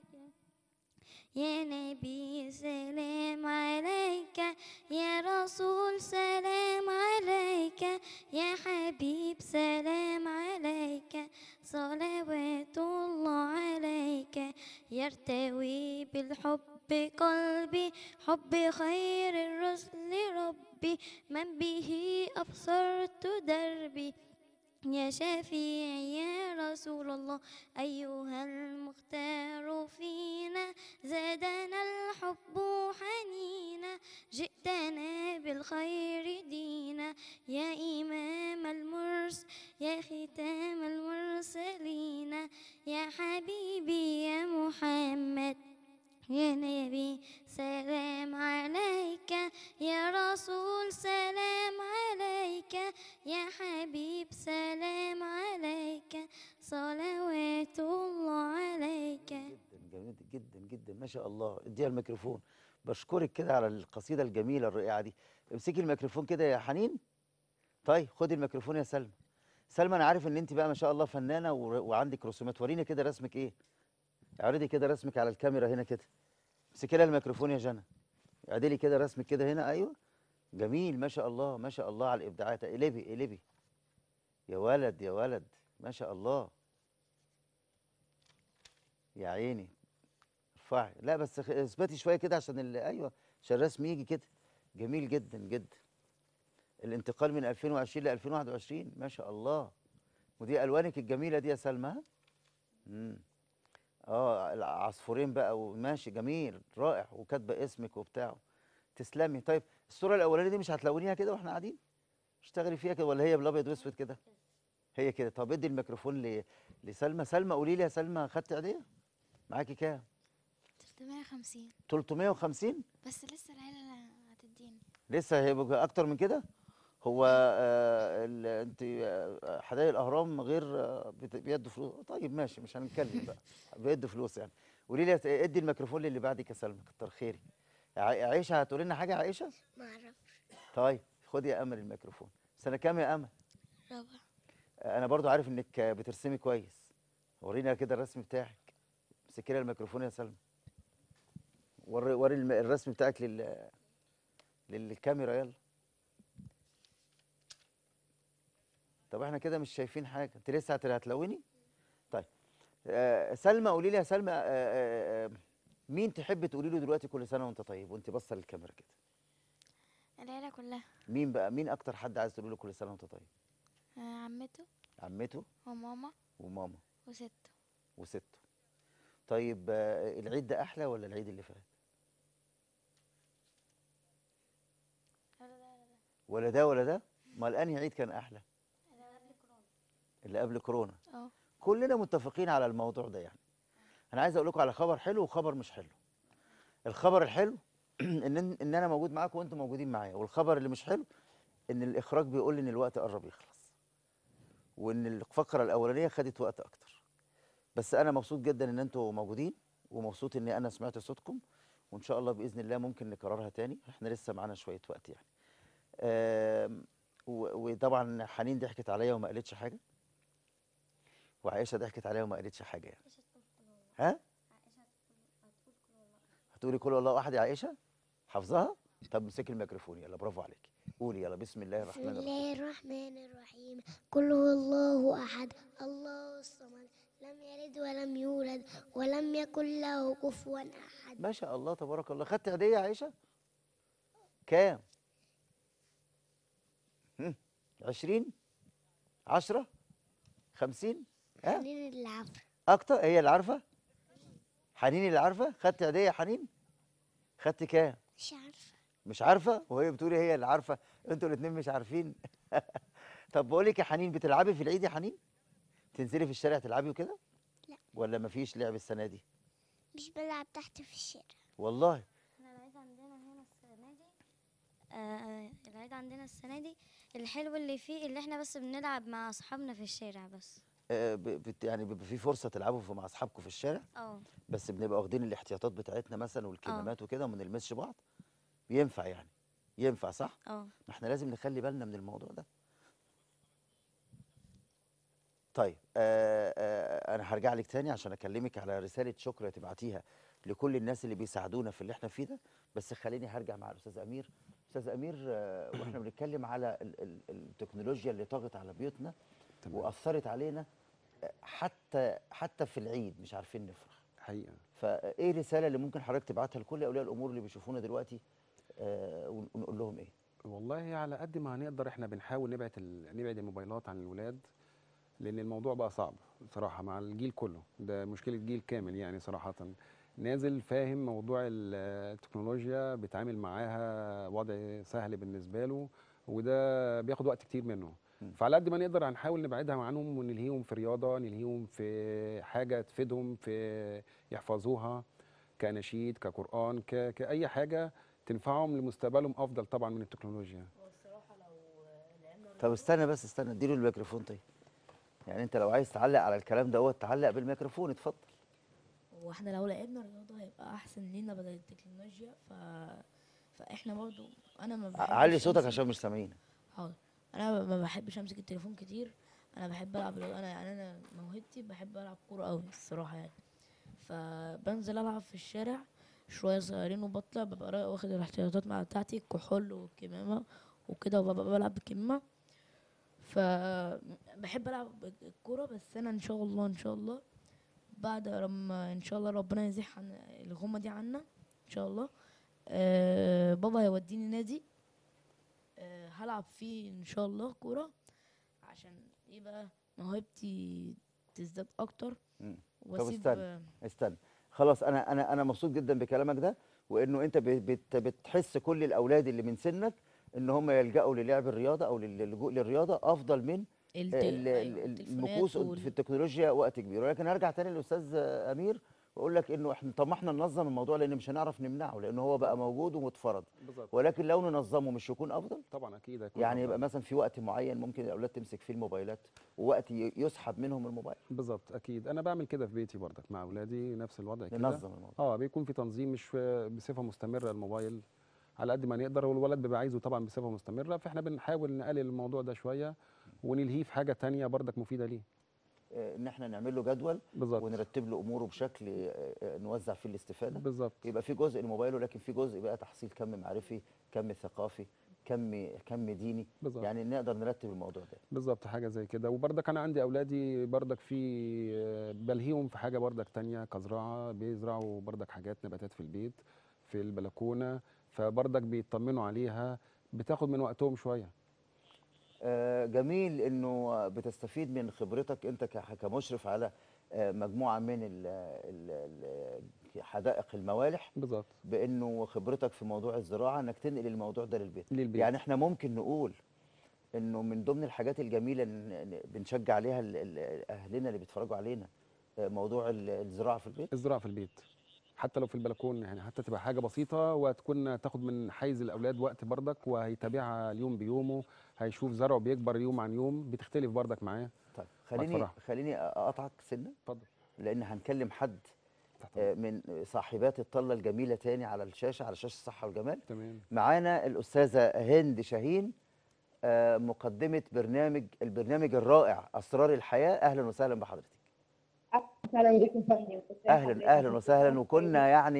G: يا نبي سلام عليك يا رسول سلام عليك يا حبيب سلام عليك صلوات الله عليك يرتوي بالحب قلبي حب خير الرسل ربي من به أبصرت دربي يا شفيعي يا رسول الله أيها المختار فينا زادنا الحب حنينا جئتنا بالخير دينا يا إمام المرس يا ختام المرسلين يا حبيبي يا محمد يا نبي سلام عليك يا رسول سلام عليك يا حبيب سلام عليك صلوات الله عليك
A: جدا جميل جدا جدا ما شاء الله اديها الميكروفون بشكرك كده على القصيده الجميله الرائعه دي امسكي الميكروفون كده يا حنين طيب خدي الميكروفون يا سلمى سلمى انا عارف ان انت بقى ما شاء الله فنانه ور- وعندك رسومات ورينا كده رسمك ايه اعرضي كده رسمك على الكاميرا هنا كده امسكي لها الميكروفون يا جنى اعدلي كده رسمك كده هنا ايوه جميل ما شاء الله ما شاء الله على الابداعات اقلبي اقلبي يا ولد يا ولد ما شاء الله يا عيني ارفعي لا بس خ- اثبتي شويه كده عشان ال- ايوه عشان الرسم يجي كده جميل جدا جدا الانتقال من 2020 ل 2021 ما شاء الله ودي الوانك الجميله دي يا سلمى ها؟ امم اه العصفورين بقى وماشي جميل رائع وكاتبه اسمك وبتاعه تسلمي طيب الصوره الاولانيه دي مش هتلونيها كده واحنا قاعدين اشتغلي فيها كده ولا هي بالابيض واسود كده هي كده طب ادي الميكروفون ل... لسلمى سلمى قولي لي يا سلمى خدت عيديه معاكي كام
K: 350
A: 350
K: بس لسه العيلة هتديني
A: لسه هيبقى اكتر من كده هو آه ال- انت آه، حدائق الاهرام غير آه، بت- بيدوا فلوس طيب ماشي مش هنتكلم بقى بيدوا فلوس يعني قولي لي يا- ادي الميكروفون للي بعدك يا سلمى كتر خيرك ع- عائشه هتقولي لنا حاجه يا عائشه
K: ما اعرفش
A: طيب خدي يا امل الميكروفون سنه كام يا امل
K: رابعة
A: آه، انا برضو عارف انك آه، بترسمي كويس ورينا كده الرسم بتاعك امسكي لها الميكروفون يا سلمى وري وري الم- الرسم بتاعك لل للكاميرا يلا طب احنا كده مش شايفين حاجه انت لسه هت- هتلوني طيب آه سلمى قولي لي يا سلمى آه آه آه مين تحب تقولي له دلوقتي كل سنه وانت طيب وانت باصه للكاميرا كده
K: العيلة كلها
A: مين بقى مين اكتر حد عايز تقول له كل سنه وانت طيب
K: آه، عمته
A: عمته
K: وماما
A: وماما
K: وسته
A: وسته طيب آه، العيد ده احلى ولا العيد اللي فات ولا ده ولا ده امال انهي عيد كان احلى اللي قبل كورونا
K: اه
A: كلنا متفقين على الموضوع ده يعني انا عايز اقول لكم على خبر حلو وخبر مش حلو الخبر الحلو ان ان انا موجود معاكم وانتم موجودين معايا والخبر اللي مش حلو ان الاخراج بيقول لي ان الوقت قرب يخلص وان الفقره الاولانيه خدت وقت اكتر بس انا مبسوط جدا ان انتم موجودين ومبسوط ان انا سمعت صوتكم وان شاء الله باذن الله ممكن نكررها تاني احنا لسه معانا شويه وقت يعني آم، و- وطبعا حنين ضحكت عليا وما قالتش حاجه وعائشه ضحكت عليا وما قالتش حاجه يعني ها هتقولي كل الله احد يا عائشه حافظاها طب امسكي الميكروفون يلا برافو عليكي قولي يلا بسم الله
L: بسم
A: الرحمن الرحيم
L: الله الرحمن الرحيم قل هو الله أحد الله الصمد لم يلد ولم يولد ولم يكن له كفوا أحد
A: ما شاء الله تبارك الله خدت هديه يا عائشه كام هم، عشرين عشرة خمسين ها
L: حنين العفو
A: اكتر هي اللي عارفه حنين اللي عارفه خدت هديه يا حنين خدت كام
L: مش عارفة
A: مش عارفه وهي بتقولي هي اللي عارفه انتوا الاثنين مش عارفين طب بقول لك يا حنين بتلعبي في العيد يا حنين تنزلي في الشارع تلعبي وكده
L: لا.
A: ولا مفيش لعب السنه دي
L: مش بلعب تحت في الشارع
A: والله
M: احنا العيد عندنا هنا السنة دي آه العيد عندنا السنة دي الحلو اللي فيه اللي احنا بس بنلعب مع اصحابنا في الشارع بس
A: آه، ب- بت يعني بيبقى في فرصه تلعبوا في- مع اصحابكم في الشارع
M: اه
A: بس بنبقى واخدين الاحتياطات بتاعتنا مثلا والكمامات وكده وما نلمسش بعض ينفع يعني ينفع صح
M: اه
A: ما احنا لازم نخلي بالنا من الموضوع ده طيب آه آه انا هرجع لك تاني عشان اكلمك على رساله شكر تبعتيها لكل الناس اللي بيساعدونا في اللي احنا فيه ده بس خليني هرجع مع الاستاذ امير استاذ امير آه واحنا بنتكلم على ال ال التكنولوجيا اللي طغت على بيوتنا واثرت علينا آه، حتى حتى في العيد مش عارفين نفرح
J: حقيقه
A: فايه الرساله اللي ممكن حضرتك تبعتها لكل اولياء الامور اللي بيشوفونا دلوقتي آه ون- ونقول لهم ايه
J: والله على قد ما هنقدر احنا بنحاول نبعد ال... نبعد الموبايلات عن الولاد لان الموضوع بقى صعب بصراحه مع الجيل كله ده مشكله جيل كامل يعني صراحه نازل فاهم موضوع ال- التكنولوجيا بيتعامل معاها وضع سهل بالنسبه له وده بياخد وقت كتير منه فعلى قد ما نقدر هنحاول نبعدها عنهم ونلهيهم في رياضه نلهيهم في حاجه تفيدهم في يحفظوها كنشيد كقران ك... كاي حاجه تنفعهم لمستقبلهم افضل طبعا من التكنولوجيا
A: طب استنى بس استنى اديله الميكروفون طيب يعني انت لو عايز تعلق على الكلام دوت تعلق بالميكروفون اتفضل
H: واحنا لو لعبنا رياضة هيبقى أحسن لينا بدل التكنولوجيا ف... فاحنا برضو أنا ما بحبش
A: علي صوتك
H: أمسك-
A: عشان مش سامعين
H: حاضر أنا ما بحبش أمسك التليفون كتير أنا بحب ألعب رياضة أنا يعني أنا موهبتي بحب ألعب كورة أوي الصراحة يعني فبنزل ألعب في الشارع شوية صغيرين وبطلع ببقى رايح واخد الاحتياطات مع بتاعتي الكحول والكمامة وكده وببقى بلعب بالكمامة فبحب ألعب الكورة بس أنا إن شاء الله إن شاء الله بعد لما ان شاء الله ربنا يزيح عن الغمه دي عنا ان شاء الله آه بابا هيوديني نادي آه هلعب فيه ان شاء الله كوره عشان ايه بقى موهبتي تزداد اكتر
A: مم. طب
H: واسيب
A: استنى استنى خلاص انا انا انا مبسوط جدا بكلامك ده وانه انت ب- بت بتحس كل الاولاد اللي من سنك ان هم يلجأوا للعب الرياضه او للجوء للرياضه افضل من
H: الت-
A: ال-
H: أيوة،
A: ال-
H: التليفونات
A: المكوس
H: وال-
A: في التكنولوجيا وقت كبير ولكن هرجع تاني للاستاذ امير واقول لك انه احنا طب ما احنا ننظم الموضوع لان مش هنعرف نمنعه لان هو بقى موجود ومتفرض
J: بالظبط.
A: ولكن لو ننظمه مش يكون افضل
J: طبعا اكيد هيكون
A: يعني
J: أفضل.
A: يبقى مثلا في وقت معين ممكن الاولاد تمسك فيه الموبايلات ووقت ي- يسحب منهم الموبايل
J: بالظبط اكيد انا بعمل كده في بيتي برضك مع اولادي نفس الوضع كده
A: ننظم الموضوع.
J: اه بيكون في تنظيم مش في- بصفه مستمره الموبايل على قد ما نقدر والولد بيبقى عايزه طبعا بصفه مستمره فاحنا بنحاول نقلل الموضوع ده شويه ونلهيه في حاجه تانية برضك مفيده ليه
A: آه، ان احنا نعمل له جدول
J: بالظبط.
A: ونرتب له اموره بشكل آه، آه، نوزع فيه الاستفاده
J: بالظبط
A: يبقى في جزء لموبايله لكن في جزء بقى تحصيل كم معرفي كم ثقافي كم كم ديني
J: بالظبط.
A: يعني نقدر نرتب الموضوع ده
J: بالظبط حاجه زي كده وبرضك انا عندي اولادي برضك في آه، بلهيهم في حاجه برضك تانية كزراعه بيزرعوا برضك حاجات نباتات في البيت في البلكونه فبرضك بيطمنوا عليها بتاخد من وقتهم شويه
A: آه، جميل انه بتستفيد من خبرتك انت كح- كمشرف على آه، مجموعه من ال- ال- ال- حدائق الموالح
J: بالظبط
A: بانه خبرتك في موضوع الزراعه انك تنقل الموضوع ده للبيت
J: للبيت.
A: يعني احنا ممكن نقول انه من ضمن الحاجات الجميله ان إن بنشجع عليها ال- ال- اهلنا اللي بيتفرجوا علينا آه، موضوع ال- الزراعه في البيت
J: الزراعه في البيت حتى لو في البلكون يعني حتى تبقى حاجه بسيطه وتكون تاخد من حيز الاولاد وقت برضك وهيتابعها اليوم بيومه هيشوف زرعه بيكبر يوم عن يوم بتختلف برضك معاه
A: طيب خليني
J: فرح.
A: خليني اقطعك سنه
J: اتفضل
A: لان هنكلم حد آه، من صاحبات الطله الجميله تاني على الشاشه على شاشه الصحه والجمال
J: تمام
A: معانا الاستاذه هند شاهين آه، مقدمه برنامج البرنامج الرائع اسرار الحياه اهلا وسهلا بحضرتك
N: اهلا بكم فندم
A: اهلا اهلا وسهلا وكنا يعني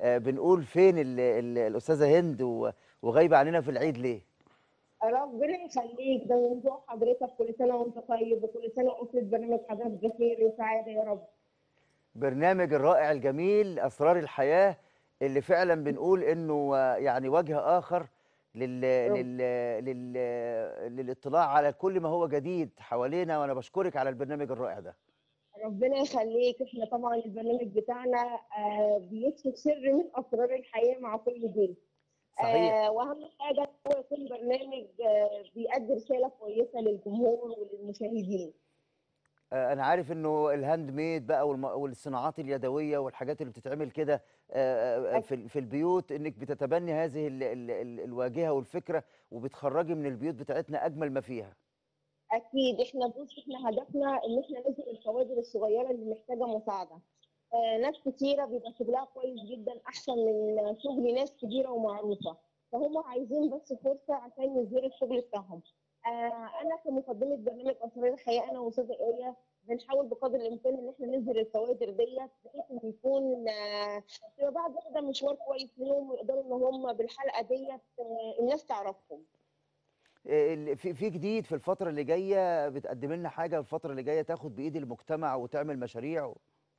A: آه، بنقول فين ال ال الاستاذه هند و- وغايبه عننا في العيد ليه
N: ربنا يخليك ده موضوع حضرتك كل سنه وانت طيب وكل سنه واسره برنامج حضرتك بخير وسعاده يا رب
A: برنامج الرائع الجميل اسرار الحياه اللي فعلا بنقول انه آه، يعني وجه اخر لل لل لل للاطلاع على كل ما هو جديد حوالينا وانا بشكرك على البرنامج الرائع ده
N: ربنا يخليك احنا طبعا البرنامج بتاعنا آه بيكشف سر من اسرار الحياه مع كل جيل
A: صحيح.
N: آه واهم حاجه هو يكون برنامج آه بيأدي رساله كويسه للجمهور وللمشاهدين
A: آه، انا عارف انه الهاند ميد بقى والم- والصناعات اليدويه والحاجات اللي بتتعمل كده آه، آه، في ال- في البيوت انك بتتبني هذه ال ال ال الواجهه والفكره وبتخرجي من البيوت بتاعتنا اجمل ما فيها
N: اكيد احنا بص احنا هدفنا ان احنا نظهر الكوادر الصغيره اللي محتاجه مساعده آه ناس كتيره بيبقى شغلها كويس جدا احسن من شغل ناس كبيره ومعروفه فهم عايزين بس فرصه عشان يظهروا الشغل بتاعهم آه انا كمقدمه برنامج اسرار الحياه انا واستاذه ايه بنحاول بقدر الامكان ان احنا نظهر الكوادر ديت بحيث ان يكون آه تبقى بعد كده مشوار كويس ليهم ويقدروا ان هم بالحلقه ديت آه الناس تعرفهم
A: آه، ال- في في جديد في الفتره اللي جايه بتقدم لنا حاجه الفتره اللي جايه تاخد بايد المجتمع وتعمل مشاريع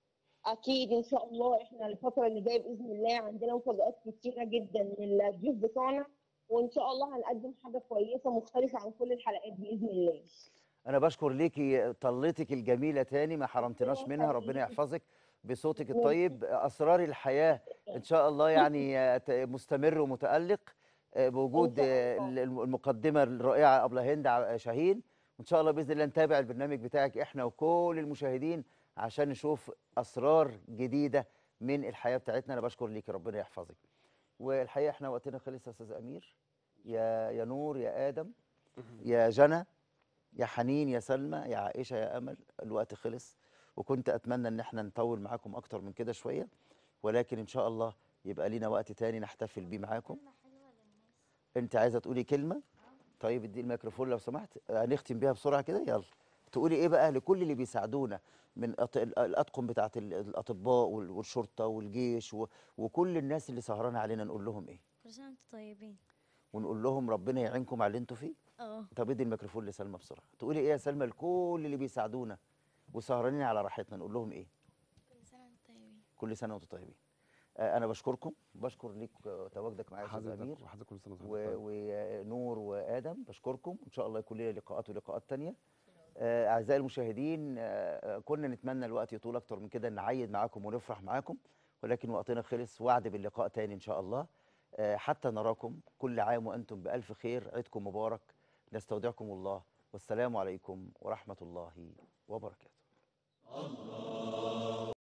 N: اكيد ان شاء الله احنا الفتره اللي جايه باذن الله عندنا مفاجآت كتيره جدا للضيوف بتوعنا وان شاء الله هنقدم حاجه كويسه مختلفه عن كل الحلقات باذن الله
A: انا بشكر ليكي طلتك الجميله تاني ما حرمتناش منها ربنا يحفظك بصوتك الطيب اسرار الحياه ان شاء الله يعني آه، ت- مستمر ومتالق آه، بوجود آه، ال- الم- المقدمه الرائعه ابله هند ع- شاهين وان شاء الله باذن الله نتابع البرنامج بتاعك احنا وكل المشاهدين عشان نشوف اسرار جديده من الحياه بتاعتنا انا بشكر ليكي ربنا يحفظك والحقيقه احنا وقتنا خلص يا استاذ امير يا يا نور يا ادم يا جنى يا حنين يا سلمى يا عائشه يا امل الوقت خلص وكنت اتمنى ان احنا نطول معاكم اكتر من كده شويه ولكن ان شاء الله يبقى لينا وقت تاني نحتفل بيه معاكم انت عايزه تقولي كلمه طيب ادي الميكروفون لو سمحت هنختم بيها بسرعه كده يلا تقولي ايه بقى لكل اللي بيساعدونا من أط- ال- الاطقم بتاعه ال- الاطباء وال- والشرطه والجيش و- وكل الناس اللي سهرانه علينا نقول لهم ايه
M: كل سنة وانتم طيبين
A: ونقول لهم ربنا يعينكم على اللي انتوا فيه
M: اه
A: طب ادي الميكروفون لسلمى بسرعه تقولي ايه يا سلمى لكل اللي بيساعدونا وسهرانين على راحتنا نقول لهم ايه
K: كل سنة وانتم طيبين
A: كل سنه وانتم طيبين آه انا بشكركم بشكر ليك آه، تواجدك معايا يا استاذ امير
J: حضرتك وحضرتك كل سنه وانت
A: و-
J: طيب.
A: ونور وادم بشكركم ان شاء الله يكون لنا لقاءات ولقاءات تانية آه، اعزائي المشاهدين آه، آه، كنا نتمنى الوقت يطول اكتر من كده نعيد معاكم ونفرح معاكم ولكن وقتنا خلص وعد باللقاء تاني ان شاء الله آه، حتى نراكم كل عام وانتم بالف خير عيدكم مبارك نستودعكم الله والسلام عليكم ورحمه الله وبركاته